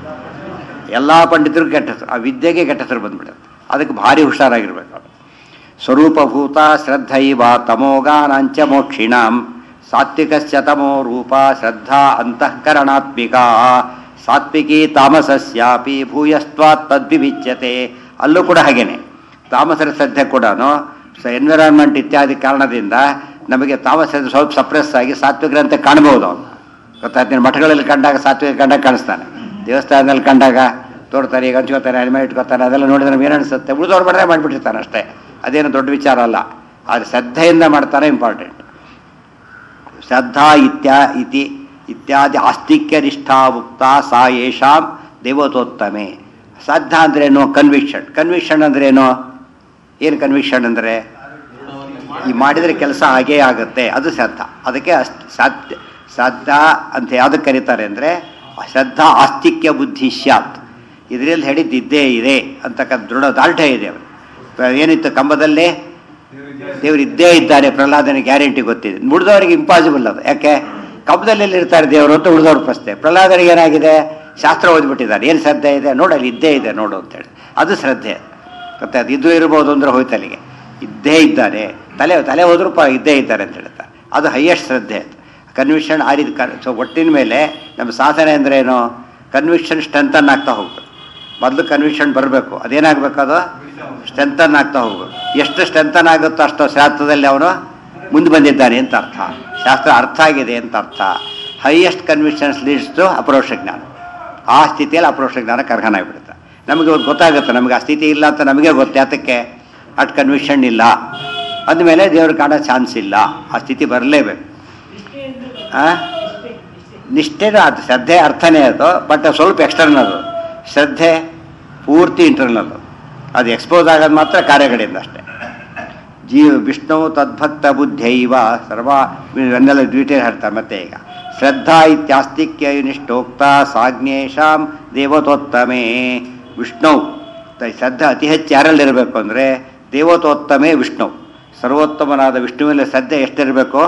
ಎಲ್ಲ ಪಂಡಿತರಿಗೂ ಕೆಟ್ಟ ಹೆಸರು ಆ ವಿದ್ಯೆಗೆ ಕೆಟ್ಟ ಹೆಸರು ಬಂದ್ಬಿಡುತ್ತೆ ಅದಕ್ಕೆ ಭಾರಿ ಹುಷಾರಾಗಿರ್ಬೇಕು ಸ್ವರೂಪಭೂತ ಶ್ರದ್ಧೈವ ತಮೋಗಾನಾಂಚ ಮೋಕ್ಷಿಣಾಂ ಸಾತ್ವಿಕಶ್ಚ ತಮೋ ರೂಪ ಶ್ರದ್ಧಾ ಅಂತಃಕರಣಾತ್ಮಿಕ ಸಾತ್ವಿಕಿ ತಾಮಸಸ್ಯಾಪಿ ಭೂಯಸ್ತ್ವಾತ್ ತದ್ವಿವಿಚ್ಯತೆ ಅಲ್ಲೂ ಕೂಡ ಹಾಗೇನೆ ತಾಮಸರ ಶ್ರದ್ಧೆ ಕೂಡ ಎನ್ವಿರಾನ್ಮೆಂಟ್ ಇತ್ಯಾದಿ ಕಾರಣದಿಂದ ನಮಗೆ ತಾಮಸ ಸ್ವಲ್ಪ ಸಪ್ರೆಸ್ ಆಗಿ ಸಾತ್ವಿಕರಂತೆ ಕಾಣಬಹುದು ಅವನು ಗೊತ್ತಾಯ್ತು ಮಠಗಳಲ್ಲಿ ಕಂಡಾಗ ಸಾತ್ವಿಕ ಕಂಡಾಗ ಕಾಣಿಸ್ತಾನೆ ದೇವಸ್ಥಾನದಲ್ಲಿ ಕಂಡಾಗ ತೋಡ್ತಾರೆ ಈಗ ಹಂಚ್ಕೋತಾರೆ ಅಡಿಮೆ ಇಟ್ಕೋತಾರೆ ಅದೆಲ್ಲ ನೋಡಿದ್ರೆ ನಮ್ಗೆ ಏನು ಅನಿಸುತ್ತೆ ಉಳಿದವ್ರು ಬರದೇ ಮಾಡಿಬಿಟ್ಟಿರ್ತಾನೆ ಅಷ್ಟೇ ಅದೇನು ದೊಡ್ಡ ವಿಚಾರ ಅಲ್ಲ ಆದರೆ ಶ್ರದ್ಧೆಯಿಂದ ಮಾಡ್ತಾನೆ ಇಂಪಾರ್ಟೆಂಟ್ ಶ್ರದ್ಧಾ ಇತ್ಯಾ ಇತಿ ಇತ್ಯಾದಿ ಆಸ್ತಿಕ್ಯ ನಿಷ್ಠಾ ಮುಕ್ತ ಸಾ ಯೇಷಾಂ ದೇವತೋತ್ತಮೆ ಶ್ರದ್ಧಾ ಅಂದ್ರೇನು ಕನ್ವಿಕ್ಷನ್ ಕನ್ವಿಕ್ಷನ್ ಅಂದ್ರೇನು ಏನು ಕನ್ವಿಕ್ಷನ್ ಅಂದರೆ ಈ ಮಾಡಿದರೆ ಕೆಲಸ ಹಾಗೇ ಆಗುತ್ತೆ ಅದು ಶ್ರದ್ಧಾ ಅದಕ್ಕೆ ಅಸ್ ಸಾಧ್ಯ ಶ್ರದ್ಧಾ ಅಂತ ಯಾವುದಕ್ಕೆ ಕರೀತಾರೆ ಅಂದರೆ ಶ್ರದ್ಧಾ ಆಸ್ತಿಕ್ಯ ಬುದ್ಧಿ ಸ್ಯಾತ್ ಇದರಲ್ಲಿ ಹೇಳಿದ್ದಿದ್ದೇ ಇದೆ ಅಂತಕ್ಕಂಥ ದೃಢ ದಾರ್ಢ್ಯ ಇದೆ ಅವರು ಏನಿತ್ತು ಕಂಬದಲ್ಲಿ ದೇವರು ಇದ್ದೇ ಇದ್ದಾರೆ ಪ್ರಹ್ಲಾದನ ಗ್ಯಾರಂಟಿ ಗೊತ್ತಿದೆ ಉಳಿದವರಿಗೆ ಇಂಪಾಸಿಬಲ್ ಅದು ಯಾಕೆ ಕಂಬದಲ್ಲಿ ಎಲ್ಲಿ ಇರ್ತಾರೆ ದೇವರು ಅಂತ ಉಳಿದವ್ರ ಪ್ರಶ್ನೆ ಪ್ರಹ್ಲಾದನಿಗೆ ಏನಾಗಿದೆ ಶಾಸ್ತ್ರ ಓದ್ಬಿಟ್ಟಿದ್ದಾರೆ ಏನು ಶ್ರದ್ಧೆ ಇದೆ ನೋಡಲ್ಲಿ ಇದ್ದೇ ಇದೆ ನೋಡು ಅಂತೇಳಿ ಅದು ಶ್ರದ್ಧೆ ಮತ್ತೆ ಅದು ಇದು ಇರ್ಬೋದು ಅಂದ್ರೆ ಹೋಯ್ತು ಅಲ್ಲಿಗೆ ಇದ್ದೇ ಇದ್ದಾರೆ ತಲೆ ತಲೆ ಹೋದ್ರೂ ಪ ಇದ್ದೇ ಇದ್ದಾರೆ ಅಂತ ಹೇಳ್ತಾರೆ ಅದು ಹೈಯೆಸ್ಟ್ ಶ್ರದ್ಧೆ ಅದು ಕನ್ವಿಕ್ಷನ್ ಆ ರೀತಿ ಕನ್ ಸೊ ಒಟ್ಟಿನ ಮೇಲೆ ನಮ್ಮ ಸಾಧನೆ ಅಂದ್ರೆ ಏನು ಕನ್ವಿಕ್ಷನ್ ಸ್ಟ್ರೆಂತನ್ ಆಗ್ತಾ ಹೋಗ್ಬೇಕು ಮೊದಲು ಕನ್ವಿಕ್ಷನ್ ಬರಬೇಕು ಅದೇನಾಗಬೇಕು ಅದು ಸ್ಟ್ರೆಂತನ್ ಆಗ್ತಾ ಹೋಗ್ಬೇಕು ಎಷ್ಟು ಸ್ಟ್ರೆಂತನ್ ಆಗುತ್ತೋ ಅಷ್ಟು ಶಾಸ್ತ್ರದಲ್ಲಿ ಅವನು ಮುಂದೆ ಬಂದಿದ್ದಾನೆ ಅಂತ ಅರ್ಥ ಶಾಸ್ತ್ರ ಅರ್ಥ ಆಗಿದೆ ಅಂತ ಅರ್ಥ ಹೈಯೆಸ್ಟ್ ಕನ್ವಿಕ್ಷನ್ಸ್ ಲೀಡ್ಸ್ ಟು ಅಪರೋಕ್ಷ ಜ್ಞಾನ ಆ ಸ್ಥಿತಿಯಲ್ಲಿ ಅಪರೋಕ್ಷ ಜ್ಞಾನ ಕರ್ಕನಾಗ್ಬಿಡುತ್ತೆ ನಮಗೆ ಇವತ್ತು ಗೊತ್ತಾಗುತ್ತೆ ನಮಗೆ ಆ ಸ್ಥಿತಿ ಇಲ್ಲ ಅಂತ ನಮಗೆ ಗೊತ್ತೆ ಅದಕ್ಕೆ ಅಟ್ ಕನ್ವಿಕ್ಷನ್ ಇಲ್ಲ ಅಂದಮೇಲೆ ದೇವ್ರು ಕಾಣೋ ಚಾನ್ಸ್ ಇಲ್ಲ ಆ ಸ್ಥಿತಿ ಬರಲೇಬೇಕು ಆ ನಿಷ್ಠೆನೂ ಅದು ಶ್ರದ್ಧೆ ಅರ್ಥನೇ ಅದು ಬಟ್ ಸ್ವಲ್ಪ ಎಕ್ಸ್ಟರ್ನಲ್ ಶ್ರದ್ಧೆ ಪೂರ್ತಿ ಇಂಟರ್ನಲ್ ಅದು ಎಕ್ಸ್ಪೋಸ್ ಆಗೋದು ಮಾತ್ರ ಕಾರ್ಯಗಳಿಂದ ಅಷ್ಟೇ ಜೀವ ವಿಷ್ಣು ತದ್ಭಕ್ತ ಬುದ್ಧೈವ ಸರ್ವ ಇವನ್ನೆಲ್ಲ ಡೀಟೇಲ್ ಹೇಳ್ತಾರೆ ಮತ್ತೆ ಈಗ ಶ್ರದ್ಧಾ ಇತ್ಯಾಸ್ತಿಕ್ಯ ನಿಷ್ಠೋಕ್ತ ಸಾಜ್ಞೇಶಾಂ ದೇವತೋತ್ತಮೇ ವಿಷ್ಣು ತ- ಶ್ರದ್ಧೆ ಅತಿ ಹೆಚ್ಚು ಯಾರಲ್ಲಿರಬೇಕು ಅಂದರೆ ದೇವತೋತ್ತಮೇ ವಿಷ್ಣು ಸರ್ವೋತ್ತಮನಾದ ವಿಷ್ಣುವಿನ ಶ್ರದ್ಧೆ ಎಷ್ಟಿರಬೇಕು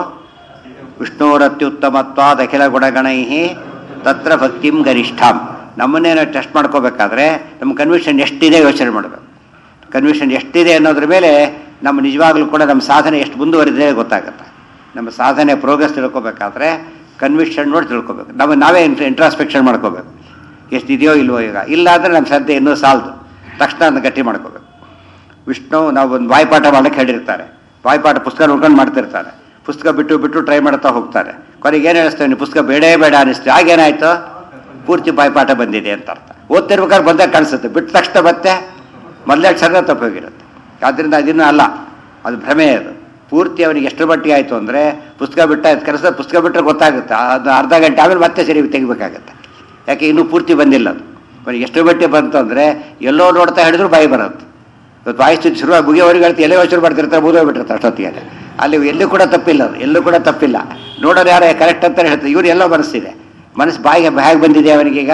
ವಿಷ್ಣುರತ್ಯುತ್ತಮತ್ವಾದ ಅಖಿಲ ಗುಣಗಣೈ ತತ್ರ ಭಕ್ತಿಂ ಗರಿಷ್ಠಾಂ ನಮ್ಮನ್ನೇನೋ ಟೆಸ್ಟ್ ಮಾಡ್ಕೋಬೇಕಾದ್ರೆ ನಮ್ಮ ಕನ್ವಿಷನ್ ಎಷ್ಟಿದೆ ಯೋಚನೆ ಮಾಡಬೇಕು ಕನ್ವಿಷನ್ ಎಷ್ಟಿದೆ ಅನ್ನೋದ್ರ ಮೇಲೆ ನಮ್ಮ ನಿಜವಾಗ್ಲೂ ಕೂಡ ನಮ್ಮ ಸಾಧನೆ ಎಷ್ಟು ಮುಂದುವರಿದೆ ಗೊತ್ತಾಗುತ್ತೆ ನಮ್ಮ ಸಾಧನೆ ಪ್ರೋಗ್ರೆಸ್ ತಿಳ್ಕೊಬೇಕಾದ್ರೆ ಕನ್ವಿಷನ್ ನೋಡಿ ತಿಳ್ಕೊಬೇಕು ನಮ್ಮ ನಾವೇ ಇಂಟ್ರಾಸ್ಪೆಕ್ಷನ್ ಮಾಡ್ಕೋಬೇಕು ಎಷ್ಟಿದೆಯೋ ಇಲ್ವೋ ಈಗ ಇಲ್ಲ ಅಂದರೆ ನಮ್ಮ ಶ್ರದ್ಧೆ ಇನ್ನೂ ಸಾಲದು ತಕ್ಷಣ ಅದನ್ನ ಗಟ್ಟಿ ಮಾಡ್ಕೋಬೇಕು ವಿಷ್ಣು ನಾವು ಒಂದು ಬಾಯ್ಪಾಠ ಮಾಡಕ್ಕೆ ಹೇಳಿರ್ತಾರೆ ಬಾಯ್ಪಾಠ ಪುಸ್ತಕ ನೋಡ್ಕೊಂಡು ಮಾಡ್ತಿರ್ತಾರೆ ಪುಸ್ತಕ ಬಿಟ್ಟು ಬಿಟ್ಟು ಟ್ರೈ ಮಾಡ್ತಾ ಹೋಗ್ತಾರೆ ಕೊನೆಗೆ ಏನು ಹೇಳಿಸ್ತೇವೆ ನೀವು ಪುಸ್ತಕ ಬೇಡೇ ಬೇಡ ಅನಿಸ್ತು ಆಗೇನಾಯ್ತು ಪೂರ್ತಿ ಬಾಯ್ಪಾಠ ಬಂದಿದೆ ಅಂತ ಅರ್ಥ ಓದ್ತಿರ್ಬೇಕಾದ್ರೆ ಬಂದಾಗ ಕಾಣಿಸುತ್ತೆ ಬಿಟ್ಟ ತಕ್ಷಣ ಮತ್ತೆ ಮೊದಲೇ ಅಕ್ಷರ ತಪ್ಪೋಗಿರುತ್ತೆ ಆದ್ದರಿಂದ ಅದಿನ್ನೂ ಅಲ್ಲ ಅದು ಭ್ರಮೆ ಅದು ಪೂರ್ತಿ ಅವನಿಗೆ ಎಷ್ಟು ಮಟ್ಟಿಗೆ ಆಯಿತು ಅಂದರೆ ಪುಸ್ತಕ ಬಿಟ್ಟ ಕೆಲಸ ಪುಸ್ತಕ ಬಿಟ್ಟರೆ ಗೊತ್ತಾಗುತ್ತೆ ಅದು ಅರ್ಧ ಗಂಟೆ ಆಮೇಲೆ ಮತ್ತೆ ಸರಿ ತೆಗಿಬೇಕಾಗತ್ತೆ ಯಾಕೆ ಇನ್ನೂ ಪೂರ್ತಿ ಬಂದಿಲ್ಲ ಅದು ಅವನಿಗೆ ಎಷ್ಟು ಮಟ್ಟಿಗೆ ಬಂತು ಅಂದರೆ ಎಲ್ಲೋ ನೋಡ್ತಾ ಹಿಡಿದ್ರು ಬಾಯಿ ಬರುತ್ತೆ ಇವತ್ತು ಬಾಯಿ ಸ್ಥಿತಿ ಶುರುವಾಗಿ ಮುಗಿಯೋವರೆಗೆ ಹೇಳ್ತಿ ಎಲ್ಲೇ ಶುರು ಮಾಡ್ತಿರ್ತಾರೆ ಮುಗಿದೋಗ್ಬಿಟ್ಟಿರ್ತಾರೆ ಅಷ್ಟೊತ್ತಿಗೆ ಅಲ್ಲಿ ಎಲ್ಲೂ ಕೂಡ ತಪ್ಪಿಲ್ಲ ಅದು ಎಲ್ಲೂ ಕೂಡ ತಪ್ಪಿಲ್ಲ ನೋಡೋರು ಯಾರೇ ಕರೆಕ್ಟ್ ಅಂತ ಹೇಳ್ತಾರೆ ಇವ್ರು ಎಲ್ಲೋ ಮನಸ್ಸಿದೆ ಮನಸ್ಸು ಬಾಯಿಗೆ ಹೇಗೆ ಬಂದಿದೆ ಅವನಿಗೀಗ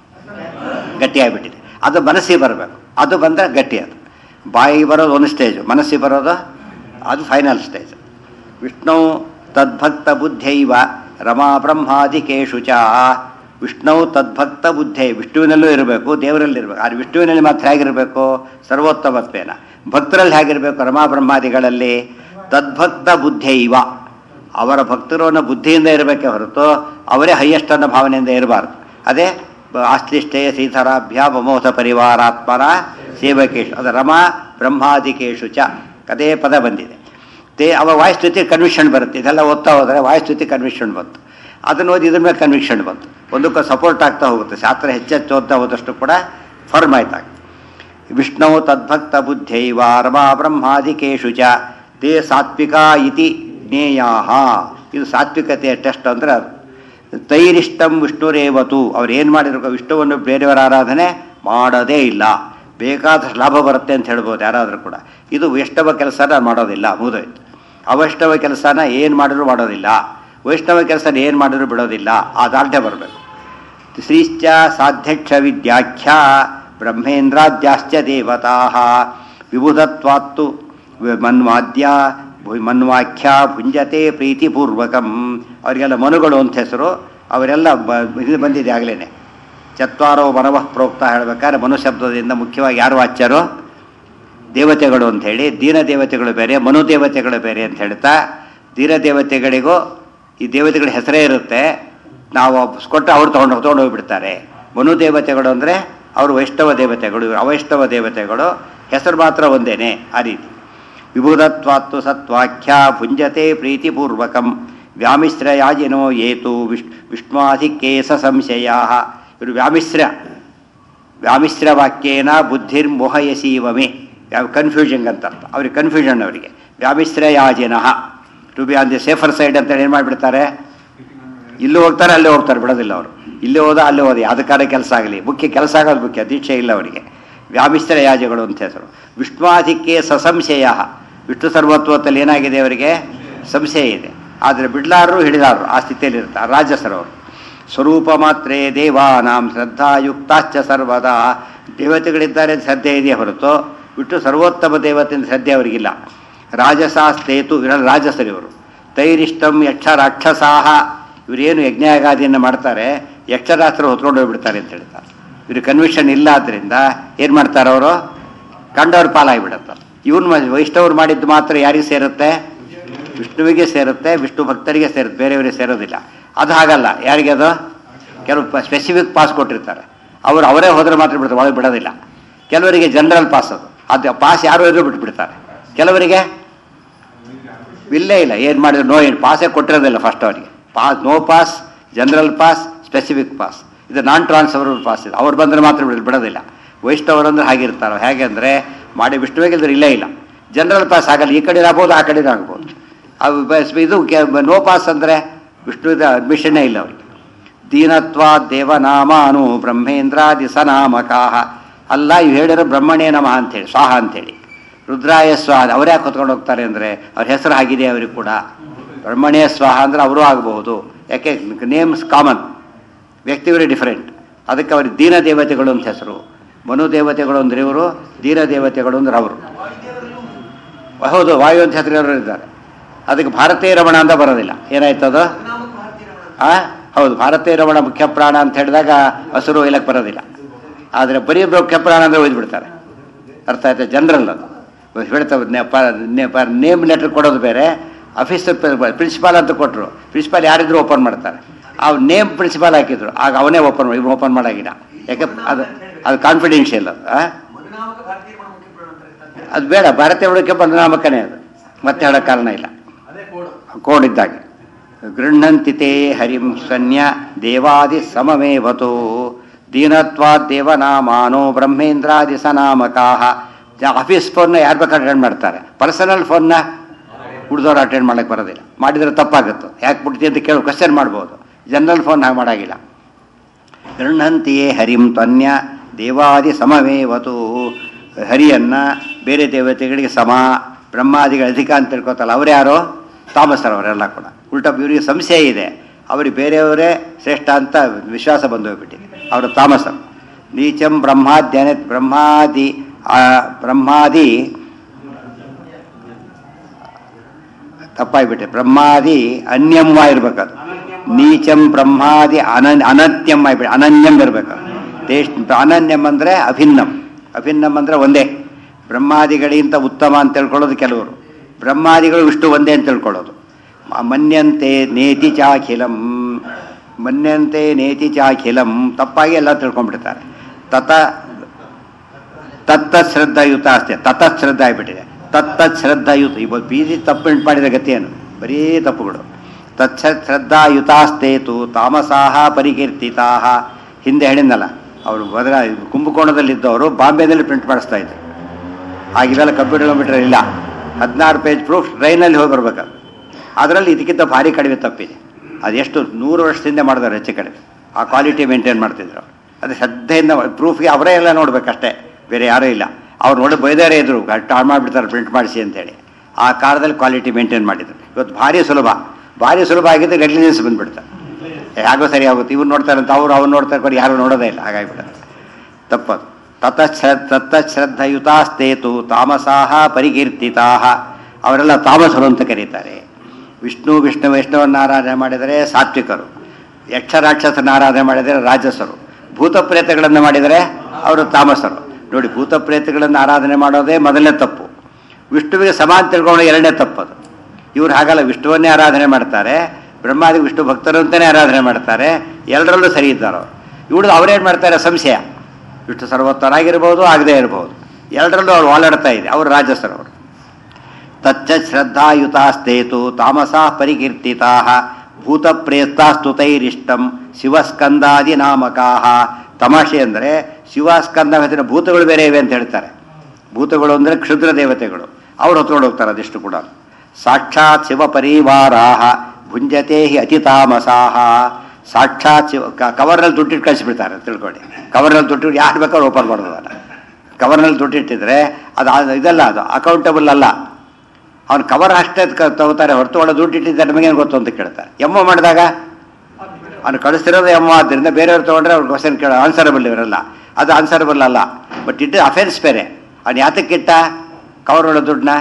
ಗಟ್ಟಿಯಾಗಿಬಿಟ್ಟಿದೆ ಅದು ಮನಸ್ಸಿಗೆ ಬರಬೇಕು ಅದು ಬಂದರೆ ಗಟ್ಟಿ ಅದು ಬಾಯಿಗೆ ಬರೋದು ಒಂದು ಸ್ಟೇಜು ಮನಸ್ಸಿಗೆ ಬರೋದು ಅದು ಫೈನಲ್ ಸ್ಟೇಜ್ ವಿಷ್ಣು ತದ್ಭಕ್ತ ಬುದ್ಧೈವ ರಮಾ ಬ್ರಹ್ಮಾದಿಕೇಶು ಚ ವಿಷ್ಣು ತದ್ಭಕ್ತ ಬುದ್ಧೈ ವಿಷ್ಣುವಿನಲ್ಲೂ ಇರಬೇಕು ದೇವರಲ್ಲಿ ಇರಬೇಕು ಆದರೆ ವಿಷ್ಣುವಿನಲ್ಲಿ ಮಾತ್ರ ಹೇಗಿರಬೇಕು ಸರ್ವೋತ್ತಮತ್ವೇನ ಭಕ್ತರಲ್ಲಿ ಹೇಗಿರಬೇಕು ರಮಾ ಬ್ರಹ್ಮಾದಿಗಳಲ್ಲಿ ತದ್ಭಕ್ತ ಬುದ್ಧೈವ ಅವರ ಭಕ್ತರು ಅನ್ನೋ ಬುದ್ಧಿಯಿಂದ ಇರಬೇಕೆ ಹೊರತು ಅವರೇ ಹೈಯೆಸ್ಟ್ ಅನ್ನೋ ಭಾವನೆಯಿಂದ ಇರಬಾರ್ದು ಅದೇ ಆಶ್ಲಿಷ್ಟೇ ಸೀತರಾಭ್ಯ ಮಮೋಥ ಪರಿವಾರಾತ್ಮನ ಸೇವಕೇಶು ಅದು ರಮಾ ಬ್ರಹ್ಮಾದಿಕೇಶು ಚ ಅದೇ ಪದ ಬಂದಿದೆ ತೇ ಅವ ವಾಯುಸ್ತುತಿ ಕನ್ವಿಕ್ಷನ್ ಬರುತ್ತೆ ಇದೆಲ್ಲ ಓದ್ತಾ ಹೋದರೆ ವಾಯುಸ್ತುತಿ ಕನ್ವಿಕ್ಷನ್ ಬಂತು ಅದನ್ನು ಓದಿ ಇದ್ರ ಮೇಲೆ ಕನ್ವಿಕ್ಷನ್ ಬಂತು ಒಂದಕ್ಕೆ ಸಪೋರ್ಟ್ ಆಗ್ತಾ ಹೋಗುತ್ತೆ ಶಾಸ್ತ್ರ ಹೆಚ್ಚೆಚ್ಚು ಓದ್ತಾ ಹೋದಷ್ಟು ಕೂಡ ಫರ್ಮ್ ಆಯ್ತಾಗ ವಿಷ್ಣು ತದ್ಭಕ್ತ ಬುದ್ಧೈವ ರಮಾ ಬ್ರಹ್ಮಾದಿಕೇಶು ಚ ತೇ ಸಾತ್ವಿಕ ಇತಿ ಜ್ಞೇಯಾ ಇದು ಸಾತ್ವಿಕತೆಯ ಟೆಸ್ಟ್ ಅಂದರೆ ಅದು ತೈರಿಷ್ಟಂ ವಿಷ್ಣುರೇವತು ಅವ್ರು ಏನು ಮಾಡಿದ್ರು ವಿಷ್ಣುವನ್ನು ಬೇರೆಯವರ ಆರಾಧನೆ ಮಾಡೋದೇ ಇಲ್ಲ ಬೇಕಾದಷ್ಟು ಲಾಭ ಬರುತ್ತೆ ಅಂತ ಹೇಳ್ಬೋದು ಯಾರಾದರೂ ಕೂಡ ಇದು ವೈಷ್ಣವ ಕೆಲಸನ ಮಾಡೋದಿಲ್ಲ ಮುಗಿದೋಯ್ತು ಅವೈಷ್ಣವ ಕೆಲಸನ ಏನು ಮಾಡಿದ್ರು ಮಾಡೋದಿಲ್ಲ ವೈಷ್ಣವ ಕೆಲಸನ ಏನು ಮಾಡಿದ್ರು ಬಿಡೋದಿಲ್ಲ ಆ ದಾಲ್ಟೆ ಬರಬೇಕು ಶ್ರೀಶ್ಚ ಸಾಧ್ಯಕ್ಷ ವಿದ್ಯಾಖ್ಯ ಬ್ರಹ್ಮೇಂದ್ರಾದ್ಯಾಶ್ಚ ದೇವತಾ ವಿಬುಧತ್ವಾತ್ತು ಮನ್ವಾದ್ಯ ಭು- ಮನ್ವಾಖ್ಯ ಭುಂಜತೆ ಪ್ರೀತಿಪೂರ್ವಕಂ ಅವರಿಗೆಲ್ಲ ಮನುಗಳು ಅಂತ ಹೆಸರು ಅವರೆಲ್ಲ ಬ ಇದು ಬಂದಿದೆ ಆಗಲೇ ಚತ್ವಾರೋ ಮನವಃ ಪ್ರೋಕ್ತ ಹೇಳಬೇಕಾದ್ರೆ ಮನು ಶಬ್ದದಿಂದ ಮುಖ್ಯವಾಗಿ ಯಾರು ವಾಚ್ಯರು ದೇವತೆಗಳು ಅಂತ ಹೇಳಿ ದೀನ ದೇವತೆಗಳು ಬೇರೆ ಮನು ದೇವತೆಗಳು ಬೇರೆ ಅಂತ ಹೇಳ್ತಾ ದೀನ ದೇವತೆಗಳಿಗೂ ಈ ದೇವತೆಗಳ ಹೆಸರೇ ಇರುತ್ತೆ ನಾವು ಕೊಟ್ಟು ಅವ್ರು ತೊಗೊಂಡು ತೊಗೊಂಡು ಹೋಗ್ಬಿಡ್ತಾರೆ ಮನು ದೇವತೆಗಳು ಅಂದರೆ ಅವರು ವೈಷ್ಣವ ದೇವತೆಗಳು ಇವರು ಅವೈಷ್ಣವ ದೇವತೆಗಳು ಹೆಸರು ಮಾತ್ರ ಒಂದೇನೆ ಆ ರೀತಿ ವಿಭುಧತ್ವಾತ್ತು ಸತ್ವಾಖ್ಯ ಭುಂಜತೆ ಪ್ರೀತಿಪೂರ್ವಕಂ ವ್ಯಾಮಿಶ್ರಯಾಜಿನೋ ಏತು ವಿಶ್ ವಿಷ್ಣುವಾಧಿಕೇಶ ಸಂಶಯ ಇವರು ವ್ಯಾಮಿಶ್ರ ವ್ಯಾಮಿಶ್ರವಾಕ್ಯೇನ ಬುದ್ಧಿರ್ಮೋಹಯಸೀವಮೆ ಯಾವ ಕನ್ಫ್ಯೂಷನ್ ಅಂತ ಅರ್ಥ ಅವ್ರಿಗೆ ಕನ್ಫ್ಯೂಷನ್ ಅವರಿಗೆ ವ್ಯಾಮಿಶ್ರಯಾಜಿನ to be on the safer side ಅಂತ ಏನು ಮಾಡಿಬಿಡ್ತಾರೆ ಇಲ್ಲೂ ಹೋಗ್ತಾರೆ ಅಲ್ಲೇ ಹೋಗ್ತಾರೆ ಬಿಡೋದಿಲ್ಲ ಅವರು ಇಲ್ಲಿ ಹೋದ ಅಲ್ಲೇ ಹೋದ ಯಾವ್ದಕ್ಕಾರ ಕೆಲಸ ಆಗಲಿ ಮುಖ್ಯ ಕೆಲಸ ಆಗೋದು ಮುಖ್ಯ ದೀಕ್ಷೆ ಇಲ್ಲ ಅವರಿಗೆ ವ್ಯಾಮಿಶ್ರ ಯಾಜಗಳು ಅಂತ ಹೆಸರು ವಿಷ್ಣುವಾಧಿಕ್ಕೆ ಸಸಂಶಯ ವಿಷ್ಣು ಸರ್ವತ್ವದಲ್ಲಿ ಏನಾಗಿದೆ ಅವರಿಗೆ ಸಂಶಯ ಇದೆ ಆದರೆ ಬಿಡ್ಲಾರರು ಹಿಡಿದಾರರು ಆ ಸ್ಥಿತಿಯಲ್ಲಿ ಇರ್ತಾರೆ ರಾಜಸರವರು ಸ್ವರೂಪ ಮಾತ್ರೇ ದೇವಾನಾಂ ಶ್ರದ್ಧಾಯುಕ್ತಾಶ್ಚ ಸರ್ವದಾ ದೇವತೆಗಳಿದ್ದಾರೆ ಅಂತ ಶ್ರದ್ಧೆ ಇದೆಯೇ ಹೊರತು ಬಿಟ್ಟು ಸರ್ವೋತ್ತಮ ದೇವತೆ ಅಂತ ಶ್ರದ್ಧೆ ಅವರಿಗಿಲ್ಲ ರಾಜಸಾಸ್ತೇತು ಇವರಲ್ಲಿ ರಾಜಸರು ಇವರು ತೈರಿಷ್ಟಂ ಯಕ್ಷ ರಾಕ್ಷಸಾಹ ಇವರೇನು ಯಜ್ಞಯಾಗಾದಿಯನ್ನು ಮಾಡ್ತಾರೆ ಯಕ್ಷರಾತ್ರ ಹೊತ್ಕೊಂಡು ಹೋಗ್ಬಿಡ್ತಾರೆ ಅಂತ ಹೇಳ್ತಾರೆ ಇವ್ರಿಗೆ ಕನ್ವಿಷನ್ ಇಲ್ಲ ಆದ್ದರಿಂದ ಏನು ಮಾಡ್ತಾರೆ ಅವರು ಕಂಡವ್ರ ಪಾಲಾಗಿಬಿಡುತ್ತಾರೆ ಇವನು ವೈಷ್ಣವರು ಮಾಡಿದ್ದು ಮಾತ್ರ ಯಾರಿಗೆ ಸೇರುತ್ತೆ ವಿಷ್ಣುವಿಗೆ ಸೇರುತ್ತೆ ವಿಷ್ಣು ಭಕ್ತರಿಗೆ ಸೇರುತ್ತೆ ಬೇರೆಯವರಿಗೆ ಸೇರೋದಿಲ್ಲ ಅದು ಹಾಗಲ್ಲ ಯಾರಿಗೆ ಅದು ಕೆಲವು ಸ್ಪೆಸಿಫಿಕ್ ಪಾಸ್ ಕೊಟ್ಟಿರ್ತಾರೆ ಅವರು ಅವರೇ ಹೋದ್ರೆ ಮಾತ್ರ ಬಿಡ್ತಾರೆ ಒಳಗೆ ಬಿಡೋದಿಲ್ಲ ಕೆಲವರಿಗೆ ಜನರಲ್ ಪಾಸ್ ಅದು ಅದು ಪಾಸ್ ಯಾರು ಇದ್ರೂ ಬಿಟ್ಬಿಡ್ತಾರೆ ಕೆಲವರಿಗೆ ಇಲ್ಲೇ ಇಲ್ಲ ಏನು ಮಾಡಿದ್ರು ನೋ ಏನು ಪಾಸೇ ಕೊಟ್ಟಿರೋದಿಲ್ಲ ಫಸ್ಟ್ ಅವರಿಗೆ pass no pass general pass specific pass ಇದು ನಾನ್ ಟ್ರಾನ್ಸ್ಫರಬಲ್ ಪಾಸ್ ಇದು ಅವ್ರು ಬಂದರೆ ಮಾತ್ರ ಬಿಡ ಬಿಡೋದಿಲ್ಲ ವೈಷ್ಣವರು ಅಂದ್ರೆ ಹಾಗಿರ್ತಾರೆ ಹೇಗೆ ಅಂದರೆ ಮಾಡಿ ವಿಷ್ಣುವಿಗೆ ಇದ್ರೆ ಇಲ್ಲೇ ಇಲ್ಲ ಜನರಲ್ ಪಾಸ್ ಆಗಲ್ಲ ಈ ಕಡೆ ಆಗ್ಬೋದು ಆ ಕಡೆ ಆಗ್ಬೋದು ಅದು ಬಸ್- ಇದು ನೋ ಪಾಸ್ ಅಂದರೆ ವಿಷ್ಣುವಿದ ಅಡ್ಮಿಷನ್ನೇ ಇಲ್ಲ ಅವರಿಗೆ ದೀನತ್ವ ದೇವನಾಮಾನು ಬ್ರಹ್ಮೇಂದ್ರಾದಿ ಸನಾಮಕಾಹ ಅಲ್ಲ ಇವು ಹೇಳಿರೋ ಬ್ರಹ್ಮಣೇ ನಮಃ ಅಂತೇಳಿ ಸ್ವಾಹ ಅಂತೇಳಿ ರುದ್ರಾಯ ಸ್ವಾಹ ಅವರೇ ಹೊತ್ಕೊಂಡು ಹೋಗ್ತಾರೆ ಅಂದರೆ ಅವ್ರ ಹೆಸರು ಆಗಿದೆ ಅವ್ರಿಗೆ ಕೂಡ ಬ್ರಹ್ಮಣೇ ಸ್ವಾಹ ಅಂದರೆ ಅವರು ಆಗಬಹುದು ಯಾಕೆ ನೇಮ್ಸ್ ಕಾಮನ್ ವ್ಯಕ್ತಿಗಳೇ ಡಿಫರೆಂಟ್ ಅದಕ್ಕೆ ಅವ್ರಿಗೆ ದೀನ ದೇವತೆಗಳು ಅಂತ ಹೆಸರು ಮನು ದೇವತೆಗಳು ಅಂದ್ರೆ ಇವರು ದೀನ ದೇವತೆಗಳು ಅಂದ್ರೆ ಅವರು ಹೌದು ವಾಯು ಅಂತ ಹೆಸರು ಇದ್ದಾರೆ ಅದಕ್ಕೆ ಭಾರತೀಯ ರಮಣ ಅಂತ ಬರೋದಿಲ್ಲ ಏನಾಯ್ತದು ಆ ಹೌದು ಭಾರತೀಯ ರಮಣ ಮುಖ್ಯ ಪ್ರಾಣ ಅಂತ ಹೇಳಿದಾಗ ಹಸಿರು ಒಯ್ಲಕ್ಕೆ ಬರೋದಿಲ್ಲ ಆದರೆ ಬರೀ ಮುಖ್ಯ ಪ್ರಾಣ ಅಂದರೆ ಒಯ್ದುಬಿಡ್ತಾರೆ ಅರ್ಥ ಆಯ್ತಾ ಜನರಲ್ ಅದು ಹೇಳ್ತವೆ ನೇಮ್ ಲೆಟರ್ ಕೊಡೋದು ಬೇರೆ ಆಫೀಸರ್ ಪ್ರಿನ್ಸಿಪಾಲ್ ಅಂತ ಕೊಟ್ಟರು ಪ್ರಿನ್ಸಿಪಾಲ್ ಯಾರಿದ್ರು ಓಪನ್ ಮಾಡ್ತಾರೆ ಆ ನೇಮ್ ಪ್ರಿನ್ಸಿಪಾಲ್ ಹಾಕಿದ್ರು ಆಗ ಅವನೇ ಓಪನ್ ಮಾಡಿ ಇವ್ನು ಓಪನ್ ಮಾಡಾಗಿಲ್ಲ ಯಾಕೆ ಅದು ಅದು ಕಾನ್ಫಿಡೆನ್ಷಿಯಲ್ ಅದು ಆ? ಅದು ಬೇಡ ಭಾರತೀಯ ಉಳಿಕೆ ಬದನಾಮಕನೇ ಅದು ಮತ್ತೆ ಹೇಳೋ ಕಾರಣ ಇಲ್ಲ ಕೋಡ್ ಇದ್ದಾಗೆ ಗೃಹಂತಿತೆ ಹರಿಂ ಸನ್ಯ ದೇವಾದಿ ಸಮಮೇವತು ದೀನತ್ವಾದ್ ದೇವನಾಮಾನೋ ಬ್ರಹ್ಮೇಂದ್ರಾದಿ ಸನಾಮಕಾಹ ಆಫೀಸ್ ಫೋನ್ನ ಯಾರು ಬೇಕಾದ್ರೆ ರನ್ ಮಾಡ್ತಾರೆ ಪರ್ಸನಲ್ ಫೋನ್ನ ಉಳಿದವ್ರು ಅಟೆಂಡ್ ಮಾಡಕ್ಕೆ ಬರೋದಿಲ್ಲ ಮಾಡಿದರೆ ತಪ್ಪಾಗುತ್ತೆ ಯಾಕೆ ಬಿಡ್ತಿ ಅಂತ ಕೇಳಿ ಕ್ವಶನ್ ಮಾಡ್ಬೋದು ಜನರಲ್ ಫೋನ್ ಹಾಗೆ ಮಾಡಾಗಿಲ್ಲ ಗೃಹಂತಿಯೇ ಹರಿಂ ತನ್ಯ ದೇವಾದಿ ಸಮವೇವತು ಹರಿಯನ್ನು ಬೇರೆ ದೇವತೆಗಳಿಗೆ ಸಮ ಬ್ರಹ್ಮಾದಿಗಳ ಅಧಿಕ ಅಂತ ತಿಳ್ಕೊತಲ್ಲ ಅವ್ರು ಯಾರು ತಾಮಸರು ಅವರೆಲ್ಲ ಕೂಡ ಉಲ್ಟ ಇವರಿಗೆ ಸಂಶಯ ಇದೆ ಅವ್ರಿಗೆ ಬೇರೆಯವರೇ ಶ್ರೇಷ್ಠ ಅಂತ ವಿಶ್ವಾಸ ಬಂದು ಹೋಗ್ಬಿಟ್ಟಿದೆ ಅವರು ತಾಮಸರು ನೀಚಂ ಬ್ರಹ್ಮಾದ್ಯನ ಬ್ರಹ್ಮಾದಿ ಆ, ಬ್ರಹ್ಮಾದಿ ತಪ್ಪಾಗ್ಬಿಟ್ಟೆ ಬ್ರಹ್ಮಾದಿ ಅನ್ಯಂವ ಇರ್ಬೇಕದು ನೀಚಂ ಬ್ರಹ್ಮಾದಿ ಅನನ್ ಅನತ್ಯಂ ಆಗ್ಬಿಟ್ಟು ಅನನ್ಯಂ ಇರ್ಬೇಕು ದೇಶ ಅನನ್ಯಂ ಅಂದರೆ ಅಭಿನ್ನಂ ಅಭಿನ್ನಂ ಅಂದರೆ ಒಂದೇ ಬ್ರಹ್ಮಾದಿಗಳಿಗಿಂತ ಉತ್ತಮ ಅಂತ ತಿಳ್ಕೊಳ್ಳೋದು ಕೆಲವರು ಬ್ರಹ್ಮಾದಿಗಳು ಇಷ್ಟು ಒಂದೇ ಅಂತ ತಿಳ್ಕೊಳ್ಳೋದು ಮ- ಮನ್ಯಂತೆ ನೇತಿ ಚಾಖಿಲಂ ಮನ್ಯಂತೆ ನೇತಿ ಚಾಖಿಲಂ ತಪ್ಪಾಗಿ ಎಲ್ಲ ತಿಳ್ಕೊಂಡ್ಬಿಡ್ತಾರೆ ತತ ತತ್ತ ಶ್ರದ್ಧಾಯುತ ಅಷ್ಟೇ ತತ ಶ್ರದ್ಧಾ ಆಗಿಬಿಟ್ಟಿದೆ ತತ್ತ ಶ್ರದ್ಧಾಯುತ ಇವಾಗ ಬೀದಿ ತಪ್ಪು ಉಂಟು ಮಾಡಿದ ಗತಿಯೇನು ಬರೀ ತಪ್ಪುಗಳು ತತ್ಸ ಶ್ರದ್ಧಾಯುತಾಸ್ತೇತು ತಾಮಸಾಹ ಪರಿಕೀರ್ತಿತಾಹ ಹಿಂದೆ ಹೇಳಿದ್ನಲ್ಲ ಅವರು ಬದಲ ಕುಂಭಕೋಣದಲ್ಲಿದ್ದವರು ಬಾಂಬೆದಲ್ಲಿ ಪ್ರಿಂಟ್ ಮಾಡಿಸ್ತಾ ಇದ್ರು ಆಗಿವೆಲ್ಲ ಕಂಪ್ಯೂಟರ್ ಕಂಪ್ಯೂಟರ್ ಇಲ್ಲ ಹದಿನಾರು ಪೇಜ್ ಪ್ರೂಫ್ ಟ್ರೈನಲ್ಲಿ ಹೋಗಿ ಬರ್ಬೇಕು ಅದರಲ್ಲಿ ಇದಕ್ಕಿಂತ ಭಾರಿ ಕಡಿಮೆ ತಪ್ಪಿದೆ ಅದೆಷ್ಟು ನೂರು ವರ್ಷದಿಂದ ಮಾಡಿದವರು ಹೆಚ್ಚು ಕಡಿಮೆ ಆ ಕ್ವಾಲಿಟಿ ಮೇಂಟೈನ್ ಮಾಡ್ತಿದ್ರು ಅದು ಶ್ರದ್ಧೆಯಿಂದ ಪ್ರೂಫ್ಗೆ ಅವರೇ ಎಲ್ಲ ನೋಡ್ಬೇಕಷ್ಟೇ ಬೇರೆ ಯಾರೂ ಇಲ್ಲ ಅವ್ರು ನೋಡಿ ಬೈದಾರೆ ಇದ್ರು ಕರೆಕ್ಟ್ ಆನ್ ಮಾಡಿಬಿಡ್ತಾರೆ ಪ್ರಿಂಟ್ ಮಾಡಿಸಿ ಅಂತೇಳಿ ಆ ಕಾಲದಲ್ಲಿ ಕ್ವಾಲಿಟಿ ಮೇಂಟೈನ್ ಮಾಡಿದ್ರು ಇವತ್ತು ಭಾರಿ ಸುಲಭ ಭಾರಿ ಸುಲಭ ಆಗಿದ್ದು ನೆಗ್ಲಿಜೆನ್ಸ್ ಬಂದ್ಬಿಡ್ತಾರೆ ಹೇಗೋ ಸರಿ ಆಗುತ್ತೆ ಇವ್ರು ನೋಡ್ತಾರಂತ ಅವ್ರು ಅವ್ರು ನೋಡ್ತಾರೆ ಬರೀ ಯಾರು ನೋಡೋದೇ ಇಲ್ಲ ಹಾಗಾಗಿಬಿಡುತ್ತೆ ತಪ್ಪದು ತತಶ್ರ ತತ್ತಶ್ರದ್ಧಯುತಾಸ್ತೇತು ತಾಮಸಾಹ ಪರಿಕೀರ್ತಿತಾಹ ಅವರೆಲ್ಲ ತಾಮಸರು ಅಂತ ಕರೀತಾರೆ ವಿಷ್ಣು ವಿಷ್ಣು ವೈಷ್ಣವನ್ನ ಆರಾಧನೆ ಮಾಡಿದರೆ ಸಾತ್ವಿಕರು ಯಕ್ಷ ರಾಕ್ಷಸನ ಆರಾಧನೆ ಮಾಡಿದರೆ ರಾಜಸರು ಭೂತ ಪ್ರೇತಗಳನ್ನು ಮಾಡಿದರೆ ಅವರು ತಾಮಸರು ನೋಡಿ ಭೂತ ಪ್ರೇತಗಳನ್ನು ಆರಾಧನೆ ಮಾಡೋದೇ ಮೊದಲನೇ ತಪ್ಪು ವಿಷ್ಣುವಿಗೆ ಸಮಾನ ತಿಳ್ಕೊಂಡು ಎರಡನೇ ತಪ್ಪದು ಇವ್ರು ಹಾಗಲ್ಲ ವಿಷ್ಣುವನ್ನೇ ಆರಾಧನೆ ಮಾಡ್ತಾರೆ ಬ್ರಹ್ಮಾದಿ ವಿಷ್ಣು ಭಕ್ತರು ಅಂತಲೇ ಆರಾಧನೆ ಮಾಡ್ತಾರೆ ಎಲ್ಲರಲ್ಲೂ ಸರಿ ಇದ್ದಾರೆ ಅವರು ಇವ್ರದ್ದು ಅವರೇನು ಮಾಡ್ತಾರೆ ಸಂಶಯ ವಿಷ್ಣು ಸರ್ವೋತ್ತರಾಗಿರ್ಬೋದು ಆಗದೇ ಇರ್ಬೋದು ಎರಡರಲ್ಲೂ ಅವ್ರು ಓಲಾಡ್ತಾ ಇದೆ ಅವರು ರಾಜಸರವರು ತಚ್ಚ ಶ್ರದ್ಧಾಯುತಾಸ್ತೇತು ತಾಮಸಾ ಪರಿಕೀರ್ತಿತಾ ಭೂತಪ್ರೇತಾಸ್ತುತೈರಿಷ್ಟಂ ಶಿವಸ್ಕಂದಾದಿ ನಾಮಕಾಹ ತಮಾಷೆ ಅಂದರೆ ಶಿವಸ್ಕಂದ ಹೆಸರಿನ ಭೂತಗಳು ಬೇರೆ ಇವೆ ಅಂತ ಹೇಳ್ತಾರೆ ಭೂತಗಳು ಅಂದರೆ ಕ್ಷುದ್ರ ದೇವತೆಗಳು ಅವ್ರು ಹೊತ್ಕೊಂಡು ಹೋಗ್ತಾರೆ ಅದೆಷ್ಟು ಕೂಡ ಸಾಕ್ಷಾತ್ ಶಿವ ಪರಿವಾರಾಹ ಭುಂಜತೆ ಹಿ ಅತಿ ತಾಮಸಾಹ ಸಾಕ್ಷಾತ್ ಶಿವ ಕ- ಕವರ್ನಲ್ಲಿ ದುಡ್ಡಿಟ್ಟು ಕಳಿಸ್ಬಿಡ್ತಾರೆ ತಿಳ್ಕೊಳ್ಳಿ ಕವರ್ನಲ್ಲಿ ದುಡ್ಡು ಯಾರು ಬೇಕಾದ್ರೂ ಓಪನ್ ಮಾಡೋದು ಅದನ್ನ ಕವರ್ನಲ್ಲಿ ದುಡ್ಡಿಟ್ಟಿದ್ರೆ ಅದು ಆ- ಇದಲ್ಲ ಅದು ಅಕೌಂಟಬಲ್ ಅಲ್ಲ ಅವ್ನು ಕವರ್ ಅಷ್ಟೇ ಕ- ತಗೋತಾರೆ ಹೊರತು ಒಳ್ಳೆ ದುಡ್ಡು ಇಟ್ಟಿದ್ದಾರೆ ನಮಗೇನು ಗೊತ್ತು ಅಂತ ಕೇಳ್ತಾರೆ ಎಮ್ಮೋ ಮಾಡಿದಾಗ ಅವ್ನು ಕಳಿಸ್ತಿರೋದು ಎಮ್ಮೋ ಆದ್ದರಿಂದ ಬೇರೆಯವ್ರು ತೊಗೊಂಡ್ರೆ ಅವ್ರು ಕ್ವಶನ್ ಕೇಳ ಆನ್ಸರಬಲ್ ಇವರಲ್ಲ ಅದು ಆನ್ಸರಬಲ್ ಅಲ್ಲ ಬಟ್ ಇಟ್ಟು ಅಫೆನ್ಸ್ ಬೇರೆ ಅವ್ನು ಯಾತಕ್ಕಿಟ್ಟ ಕವರ್ ಒಳ್ಳೆ ದುಡ್ಡನ್ನ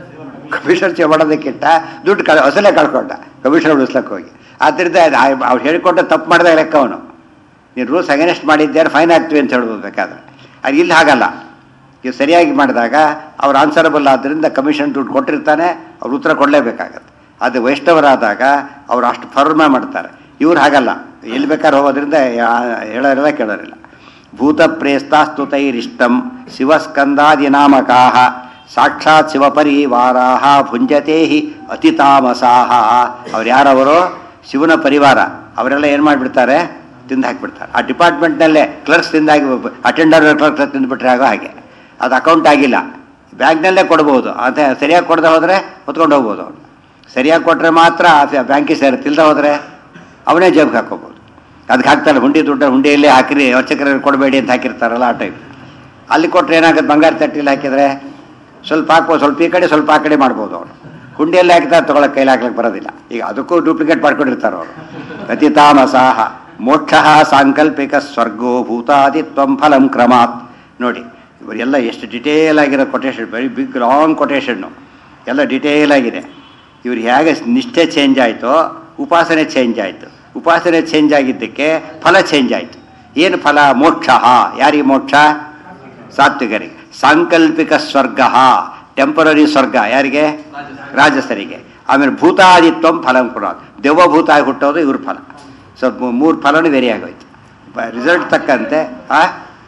ಕಮಿಷನ್ ಚೇ ಮಾಡೋದಕ್ಕಿಟ್ಟ ದುಡ್ಡು ಕಳ ಅಸಲೇ ಕಳ್ಕೊಂಡ ಕಮಿಷನ್ ಉಳಿಸ್ಲಕ್ಕೆ ಹೋಗಿ ಆದ್ದರಿಂದ ಅವ್ರು ಹೇಳಿಕೊಟ್ಟ ತಪ್ಪು ಮಾಡಿದಾಗ ಲೆಕ್ಕ ಅವನು ನೀನು ರೂಲ್ಸ್ ಅಗೇನೆಸ್ಟ್ ಮಾಡಿದ್ದಾರೆ ಫೈನ್ ಆಗ್ತೀವಿ ಅಂತ ಹೇಳ್ಬೋದು ಬೇಕಾದ್ರೆ ಅದು ಇಲ್ಲಿ ಹಾಗಲ್ಲ ಇವು ಸರಿಯಾಗಿ ಮಾಡಿದಾಗ ಅವ್ರು ಆನ್ಸರಬಲ್ ಆದ್ದರಿಂದ ಕಮಿಷನ್ ದುಡ್ಡು ಕೊಟ್ಟಿರ್ತಾನೆ ಅವ್ರು ಉತ್ತರ ಕೊಡಲೇಬೇಕಾಗತ್ತೆ ಅದು ವೈಷ್ಣವರಾದಾಗ ಅವ್ರು ಅಷ್ಟು ಫರ್ಮ ಮಾಡ್ತಾರೆ ಇವ್ರು ಹಾಗಲ್ಲ ಎಲ್ಲಿ ಬೇಕಾದ್ರೆ ಹೋಗೋದ್ರಿಂದ ಯಾ- ಹೇಳೋರಿಲ್ಲ ಕೇಳೋರಿಲ್ಲ ಭೂತ ಪ್ರೇಸ್ತಾಸ್ತುತೈರಿಷ್ಟಂ ಶಿವಸ್ಕಂದಾದಿ ನಾಮಕಾಹ ಸಾಕ್ಷಾತ್ ಶಿವಪರಿವಾರಾಹ ಭುಂಜತೆ ಹಿ ಅತಿತಾಮಸಾಹ ಅವ್ರು ಯಾರವರು ಶಿವನ ಪರಿವಾರ ಅವರೆಲ್ಲ ಏನು ಮಾಡಿಬಿಡ್ತಾರೆ ತಿಂದು ಹಾಕಿಬಿಡ್ತಾರೆ ಆ ಡಿಪಾರ್ಟ್ಮೆಂಟ್ನಲ್ಲೇ ಕ್ಲರ್ಕ್ಸ್ ತಿಂದಾಗಿ ಅಟೆಂಡರ್ ಕ್ಲರ್ಕ್ ತಿಂದುಬಿಟ್ರೆ ಆಗೋ ಹಾಗೆ ಅದು ಅಕೌಂಟ್ ಆಗಿಲ್ಲ ಬ್ಯಾಂಕ್ನಲ್ಲೇ ಕೊಡ್ಬೋದು ಅದೇ ಸರಿಯಾಗಿ ಕೊಡದೆ ಹೋದರೆ ಹೊತ್ಕೊಂಡು ಹೋಗ್ಬೋದು ಅವನು ಸರಿಯಾಗಿ ಕೊಟ್ಟರೆ ಮಾತ್ರ ಬ್ಯಾಂಕಿಗೆ ಸೇರುತ್ತೆ ಇಲ್ದ ಹೋದರೆ ಅವನೇ ಜೇಬ್ಗೆ ಹಾಕೋಬೋದು ಅದಕ್ಕೆ ಹಾಕ್ತಾರೆ ಹುಂಡಿ ದುಡ್ಡು ಹುಂಡಿಯಲ್ಲೇ ಹಾಕಿರಿ ವರ್ಷಕರಿಗೆ ಕೊಡಬೇಡಿ ಅಂತ ಹಾಕಿರ್ತಾರಲ್ಲ ಆ ಟೈಪ್ ಅಲ್ಲಿ ಕೊಟ್ಟರೆ ಏನಾಗುತ್ತೆ ಬಂಗಾರ ತಟ್ಟಿಲಿ ಹಾಕಿದರೆ ಸ್ವಲ್ಪ ಹಾಕ್ಬೋದು ಸ್ವಲ್ಪ ಈ ಕಡೆ ಸ್ವಲ್ಪ ಆ ಕಡೆ ಮಾಡ್ಬೋದು ಅವನು ಹುಂಡಿಯಲ್ಲಿ ಹಾಕಿದ್ರೆ ತೊಗೊಳಕ್ಕೆ ಕೈಲಿ ಹಾಕ್ಲಿಕ್ಕೆ ಬರೋದಿಲ್ಲ ಈಗ ಅದಕ್ಕೂ ಡೂಪ್ಲಿಕೇಟ್ ಮಾಡ್ಕೊಂಡಿರ್ತಾರೆ ಅವರು ಅತಿತಾಮಸಾಹ ಮೋಕ್ಷ ಸಾಂಕಲ್ಪಿಕ ಸ್ವರ್ಗೋ ಭೂತಾದಿತ್ವಂ ಫಲಂ ಕ್ರಮಾತ್ ನೋಡಿ ಇವರೆಲ್ಲ ಎಷ್ಟು ಡಿಟೇಲ್ ಆಗಿರೋ ಕೊಟೇಶನ್ ವೆರಿ ಬಿಗ್ ಲಾಂಗ್ ಕೊಟೇಶನ್ನು ಎಲ್ಲ ಡಿಟೇಲ್ ಆಗಿದೆ ಇವ್ರು ಹೇಗೆ ನಿಷ್ಠೆ ಚೇಂಜ್ ಆಯಿತೋ ಉಪಾಸನೆ ಚೇಂಜ್ ಆಯಿತು ಉಪಾಸನೆ ಚೇಂಜ್ ಆಗಿದ್ದಕ್ಕೆ ಫಲ ಚೇಂಜ್ ಆಯಿತು ಏನು ಫಲ ಮೋಕ್ಷ ಯಾರಿಗೆ ಮೋಕ್ಷ ಸಾತ್ವಿಕರಿಗೆ ಸಾಂಕಲ್ಪಿಕ ಸ್ವರ್ಗ ಟೆಂಪರರಿ ಸ್ವರ್ಗ ಯಾರಿಗೆ ರಾಜಸರಿಗೆ ಆಮೇಲೆ ಭೂತಾದಿತ್ವಂ ಫಲಂ ಕೂಡ ದೆವ್ವಭೂತ ಆಗಿ ಹುಟ್ಟೋದು ಇವ್ರ ಫಲ ಸೊ ಮೂರು ಫಲನೂ ವೇರಿ ಆಗೋಯ್ತು ರಿಸಲ್ಟ್ ತಕ್ಕಂತೆ ಆ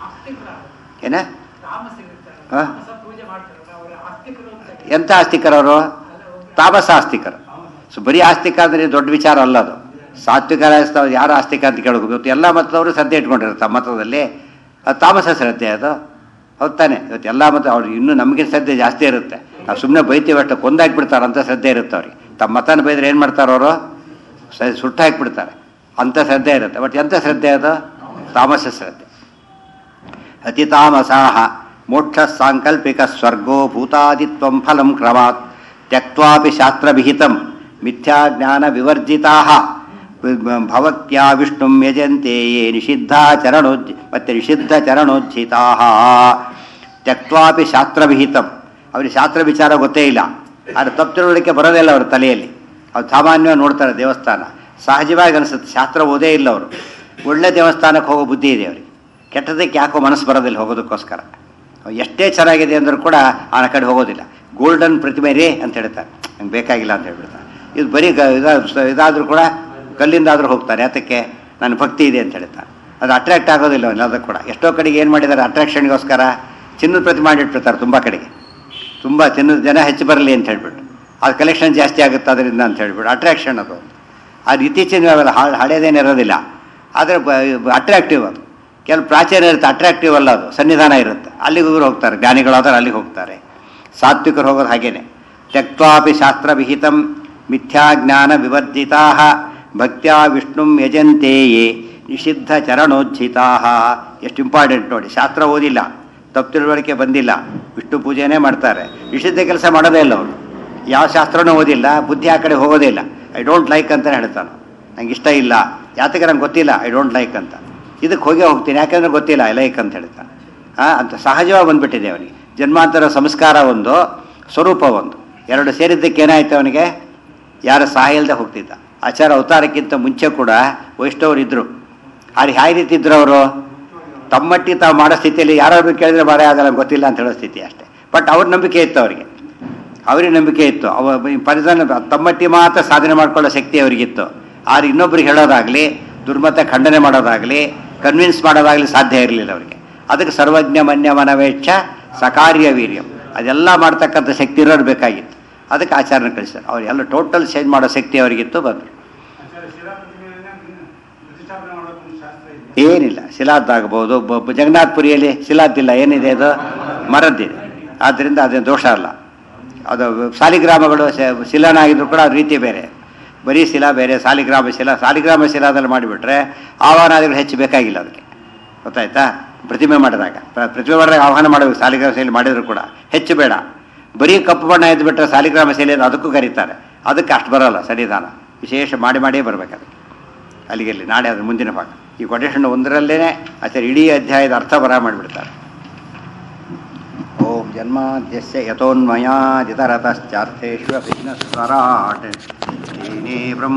ಏನ ಆ? ಎಂಥ ಆಸ್ತಿಕರವರು ತಾಮಸ ಆಸ್ತಿಕರು ಸೊ ಬರೀ ಆಸ್ತಿಕ ಅಂದರೆ ದೊಡ್ಡ ವಿಚಾರ ಅಲ್ಲ ಅದು ಸಾತ್ವಿಕ ರಾಜಸ್ತಾವ ಯಾರು ಆಸ್ತಿಕ ಅಂತ ಕೇಳಬೇಕು ಇವತ್ತು ಎಲ್ಲ ಮತದವರು ಶ್ರದ್ಧೆ ಇಟ್ಕೊಂಡಿರ್ತಾರೆ ಮತದಲ್ಲಿ ಅದು ತಾಮಸ ಶ್ರದ್ಧೆ ಅದು ಹೌದ್ ತಾನೆ ಇವತ್ತು ಎಲ್ಲ ಮತ್ತು ಅವ್ರು ಇನ್ನೂ ನಮಗೆ ಶ್ರದ್ಧೆ ಜಾಸ್ತಿ ಇರುತ್ತೆ ನಾವು ಸುಮ್ಮನೆ ಬೈತೀವಿ ಅಷ್ಟು ಕೊಂದಾಕ್ಬಿಡ್ತಾರೆ ಅಂತ ಶ್ರದ್ಧೆ ಇರುತ್ತೆ ಅವ್ರಿಗೆ ತಮ್ಮ ಮತನ ಬೈದ್ರೆ ಏನು ಮಾಡ್ತಾರೆ ಅವರು ಸುಟ್ಟು ಹಾಕಿಬಿಡ್ತಾರೆ ಅಂಥ ಶ್ರದ್ಧೆ ಇರುತ್ತೆ ಬಟ್ ಎಂಥ ಶ್ರದ್ಧೆ ಅದು ತಾಮಸ ಶ್ರದ್ಧೆ ಅತಿ ತಾಮಸಾಹ ಮೋಕ್ಷ ಸಾಂಕಲ್ಪಿಕ ಸ್ವರ್ಗೋ ಭೂತಾದಿತ್ವಂ ಫಲಂ ಕ್ರಮಾತ್ ತ್ಯಕ್ವಾಪಿ ಶಾಸ್ತ್ರವಿಹಿತಂ ಮಿಥ್ಯಾ ಜ್ಞಾನ ವಿವರ್ಜಿತಾ ಭವತ್ಯಾ ವಿಷ್ಣು ಯಜಂತೆ ಯೇ ನಿಷಿದ್ಧ ಚರಣೋಜ್ ಮತ್ತೆ ನಿಷಿದ್ಧ ಚರಣೋಜ್ಜಿತಾ ತ್ಯಕ್ವಾಪಿ ಶಾಸ್ತ್ರವಿಹಿತಂ ಅವ್ರಿಗೆ ಶಾಸ್ತ್ರ ವಿಚಾರ ಗೊತ್ತೇ ಇಲ್ಲ ಆದರೆ ತಪ್ಪು ತಿಳುವಳಿಕೆ ಬರೋದೇ ಇಲ್ಲ ಅವ್ರ ತಲೆಯಲ್ಲಿ ಅವ್ರು ಸಾಮಾನ್ಯವಾಗಿ ನೋಡ್ತಾರೆ ದೇವಸ್ಥಾನ ಸಹಜವಾಗಿ ಅನಿಸುತ್ತೆ ಶಾಸ್ತ್ರ ಓದೇ ಇಲ್ಲ ಅವರು ಒಳ್ಳೆ ದೇವಸ್ಥಾನಕ್ಕೆ ಹೋಗೋ ಬುದ್ಧಿ ಇದೆ ಅವರಿಗೆ ಕೆಟ್ಟದಕ್ಕೆ ಯಾಕೋ ಮನಸ್ಸು ಬರೋದಿಲ್ಲ ಹೋಗೋದಕ್ಕೋಸ್ಕರ ಎಷ್ಟೇ ಚೆನ್ನಾಗಿದೆ ಅಂದರೂ ಕೂಡ ಆ ಕಡೆ ಹೋಗೋದಿಲ್ಲ ಗೋಲ್ಡನ್ ಪ್ರತಿಮೆ ರೇ ಅಂತ ಹೇಳ್ತಾರೆ ನಂಗೆ ಬೇಕಾಗಿಲ್ಲ ಅಂತ ಹೇಳ್ಬಿಡ್ತಾರೆ ಇದು ಬರೀ ಗ ಇದ- ಇದಾದರೂ ಕೂಡ ಕಲ್ಲಿಂದಾದರೂ ಹೋಗ್ತಾರೆ ಅದಕ್ಕೆ ನನ್ನ ಭಕ್ತಿ ಇದೆ ಅಂತ ಹೇಳ್ತಾರೆ ಅದು ಅಟ್ರಾಕ್ಟ್ ಆಗೋದಿಲ್ಲ ಎಲ್ಲದಕ್ಕೂ ಕೂಡ ಎಷ್ಟೋ ಕಡೆಗೆ ಏನು ಮಾಡಿದ್ದಾರೆ ಅಟ್ರಾಕ್ಷನ್ಗೋಸ್ಕರ ಚಿನ್ನದ ಪ್ರತಿಮೆ ಮಾಡಿಟ್ಬಿಡ್ತಾರೆ ತುಂಬ ಕಡೆಗೆ ತುಂಬ ಚಿನ್ನದ ಜನ ಹೆಚ್ಚು ಬರಲಿ ಅಂತ ಹೇಳ್ಬಿಟ್ಟು ಅದು ಕಲೆಕ್ಷನ್ ಜಾಸ್ತಿ ಆಗುತ್ತೆ ಅದರಿಂದ ಅಂತ ಹೇಳ್ಬಿಟ್ಟು ಅಟ್ರಾಕ್ಷನ್ ಅದು ಅದು ಇತ್ತೀಚಿನ ಅವೆಲ್ಲ ಹಾ- ಹಳೇದೇನು ಇರೋದಿಲ್ಲ ಆದರೆ ಅಟ್ರಾಕ್ಟಿವ್ ಅದು ಕೆಲವು ಪ್ರಾಚೀನ ಇರುತ್ತೆ ಅಟ್ರಾಕ್ಟಿವ್ ಅಲ್ಲ ಅದು ಸನ್ನಿಧಾನ ಇರುತ್ತೆ ಅಲ್ಲಿಗೆ ಇವ್ರು ಹೋಗ್ತಾರೆ ಜ್ಞಾನಿಗಳಾದ್ರೆ ಅಲ್ಲಿಗೆ ಹೋಗ್ತಾರೆ ಸಾತ್ವಿಕರು ಹೋಗೋದು ಹಾಗೇನೆ ತ್ಯಕ್ವಾಪಿ ಶಾಸ್ತ್ರವಿಹಿತಂ ಮಿಥ್ಯಾ ಜ್ಞಾನ ವಿವರ್ಜಿತಾ ಭಕ್ತ್ಯಾ ವಿಷ್ಣು ಯಜಂತೆಯೇ ನಿಷಿದ್ಧ ಚರಣೋಜ್ಜಿತಾ ಎಷ್ಟು ಇಂಪಾರ್ಟೆಂಟ್ ನೋಡಿ ಶಾಸ್ತ್ರ ಓದಿಲ್ಲ ತಪ್ಪು ತಿಳುವಳಿಕೆ ಬಂದಿಲ್ಲ ವಿಷ್ಣು ಪೂಜೆನೇ ಮಾಡ್ತಾರೆ ನಿಷಿದ್ಧ ಕೆಲಸ ಮಾಡೋದೇ ಇಲ್ಲ ಅವರು ಯಾವ ಶಾಸ್ತ್ರನೂ ಓದಿಲ್ಲ ಬುದ್ಧಿ ಆ ಕಡೆ ಹೋಗೋದೇ ಇಲ್ಲ ಐ ಡೋಂಟ್ ಲೈಕ್ ಅಂತ ಹೇಳ್ತಾನೆ ನಂಗೆ ಇಷ್ಟ ಇಲ್ಲ ಯಾತಕ್ಕೆ ನಂಗೆ ಗೊತ್ತಿಲ್ಲ ಐ ಡೋಂಟ್ ಲೈಕ್ ಅಂತ ಇದಕ್ಕೆ ಹೋಗೇ ಹೋಗ್ತೀನಿ ಯಾಕಂದ್ರೆ ಗೊತ್ತಿಲ್ಲ ಐ ಲೈಕ್ ಅಂತ ಹೇಳ್ತಾನೆ ಆ, ಅಂತ ಸಹಜವಾಗಿ ಬಂದ್ಬಿಟ್ಟಿದೆ ಅವನಿಗೆ ಜನ್ಮಾಂತರ ಸಂಸ್ಕಾರ ಒಂದು ಸ್ವರೂಪ ಒಂದು ಎರಡು ಸೇರಿದ್ದಕ್ಕೆ ಏನಾಯ್ತು ಅವನಿಗೆ ಯಾರ ಸಹಾಯ ಇಲ್ಲದೆ ಹೋಗ್ತಿದ್ದ ಆಚಾರ ಅವತಾರಕ್ಕಿಂತ ಮುಂಚೆ ಕೂಡ ವೈಷ್ಣವರು ಇದ್ರು ಆದ್ರೆ ಯಾವ ರೀತಿ ಇದ್ರು ಅವರು ತಮ್ಮಟ್ಟಿ ತಾವು ಮಾಡೋ ಸ್ಥಿತಿಯಲ್ಲಿ ಯಾರಾದ್ರೂ ಕೇಳಿದ್ರೆ ಮಾಡೇ ಆಗಲ್ಲ ಗೊತ್ತಿಲ್ಲ ಅಂತ ಹೇಳೋ ಸ್ಥಿತಿ ಅಷ್ಟೇ ಬಟ್ ಅವ್ರ ನಂಬಿಕೆ ಇತ್ತು ಅವರಿಗೆ ಅವರಿಗೆ ನಂಬಿಕೆ ಇತ್ತು ಅವ ಪರಿಧಾನ ತಮ್ಮಟ್ಟಿ ಮಾತ್ರ ಸಾಧನೆ ಮಾಡ್ಕೊಳ್ಳೋ ಶಕ್ತಿ ಅವರಿಗಿತ್ತು ಆದ್ರೆ ಇನ್ನೊಬ್ರಿಗೆ ಹೇಳೋದಾಗ್ಲಿ ದುರ್ಮತ ಖಂಡನೆ ಮಾಡೋದಾಗ್ಲಿ ಕನ್ವಿನ್ಸ್ ಮಾಡೋದಾಗ್ಲಿ ಸಾಧ್ಯ ಇರಲಿಲ್ಲ ಅವರಿಗೆ ಅದಕ್ಕೆ ಸರ್ವಜ್ಞ ಮನ್ಯ ಮನವೇಚ್ಛ ಸಕಾರ್ಯ ವೀರ್ಯಂ ಅದೆಲ್ಲ ಮಾಡ್ತಕ್ಕಂಥ ಶಕ್ತಿ ಇರೋರು ಬೇಕಾಗಿತ್ತು ಅದಕ್ಕೆ ಆಚಾರನ ಕಳಿಸ್ತಾರೆ ಅವರೆಲ್ಲ ಟೋಟಲ್ ಚೇಂಜ್ ಮಾಡೋ ಶಕ್ತಿ ಅವರಿಗಿತ್ತು ಬಂದರು ಆಚಾರ್ಯ ಶಿಲಾಪ್ರತಿಮೆಯನ್ನ ಪ್ರತಿಷ್ಠಾಪನೆ ಮಾಡೋದೊಂದು ಶಾಸ್ತ್ರ ಇದೆ ಏನಿಲ್ಲ ಶಿಲಾದ್ದಾಗಬಹುದು ಬ- ಬ- ಜಗನ್ನಾಥ್ಪುರಿಯಲ್ಲಿ ಶಿಲಾದ್ದಿಲ್ಲ ಏನಿದೆ ಅದು ಮರದ್ದಿದೆ ಆದ್ದರಿಂದ ಅದೇನು ದೋಷ ಅಲ್ಲ ಅದು ಸಾಲಿಗ್ರಾಮಗಳು ಶ- ಶಿಲಾನ ಆಗಿದ್ರು ಕೂಡ ಅದ್ರ ರೀತಿ ಬೇರೆ ಬರೀ ಶಿಲಾ ಬೇರೆ ಸಾಲಿಗ್ರಾಮ ಶಿಲಾ ಸಾಲಿಗ್ರಾಮ ಶಿಲಾದಲ್ಲಿ ಮಾಡಿಬಿಟ್ರೆ ಆಹ್ವಾನಾದಿಗಳು ಹೆಚ್ಚು ಬೇಕಾಗಿಲ್ಲ ಅದಕ್ಕೆ ಗೊತ್ತಾಯ್ತಾ ಪ್ರತಿಮೆ ಮಾಡಿದಾಗ ಪ್ರ- ಪ್ರತಿಮೆ ಮಾಡಿದಾಗ ಆಹ್ವಾನ ಮಾಡಬೇಕು ಸಾಲಿಗ್ರಾಮ ಶೈಲಿ ಮಾಡಿದ್ರು ಕೂಡ ಹೆಚ್ಚು ಬೇಡ ಬರೀ ಕಪ್ಪು ಬಣ್ಣ ಎದ್ದು ಬಿಟ್ಟರೆ ಸಾಲಿಗ್ರಾಮ ಶೈಲಿ ಅಂತ ಅದಕ್ಕೂ ಕರೀತಾರೆ ಅದಕ್ಕೆ ಅಷ್ಟು ಬರೋಲ್ಲ ಸನ್ನಿಧಾನ ವಿಶೇಷ ಮಾಡಿ ಮಾಡಿಯೇ ಬರಬೇಕು ಅದಕ್ಕೆ ಅಲ್ಲಿಗೆ ಅಲ್ಲಿ ನಾಳೆ ಅದ್ರ ಮುಂದಿನ ಭಾಗ ಈ ಕೊಟೇಶನ್ ಒಂದರಲ್ಲೇ ಆಚಾರ್ಯ ಇಡೀ ಅಧ್ಯಾಯದ ಅರ್ಥ ಬರ ಮಾಡಿಬಿಡ್ತಾರೆ ಓಂ ಜನ್ಮಾದ್ಯಸ್ಯ ಯಥೋನ್ಮಯಾದಿತರತಶ್ಚಾರ್ಥೇಶ್ವ ವಿಘ್ನಸ್ವರಾಟ್ ದೀನೇ ಬ್ರಹ್ಮ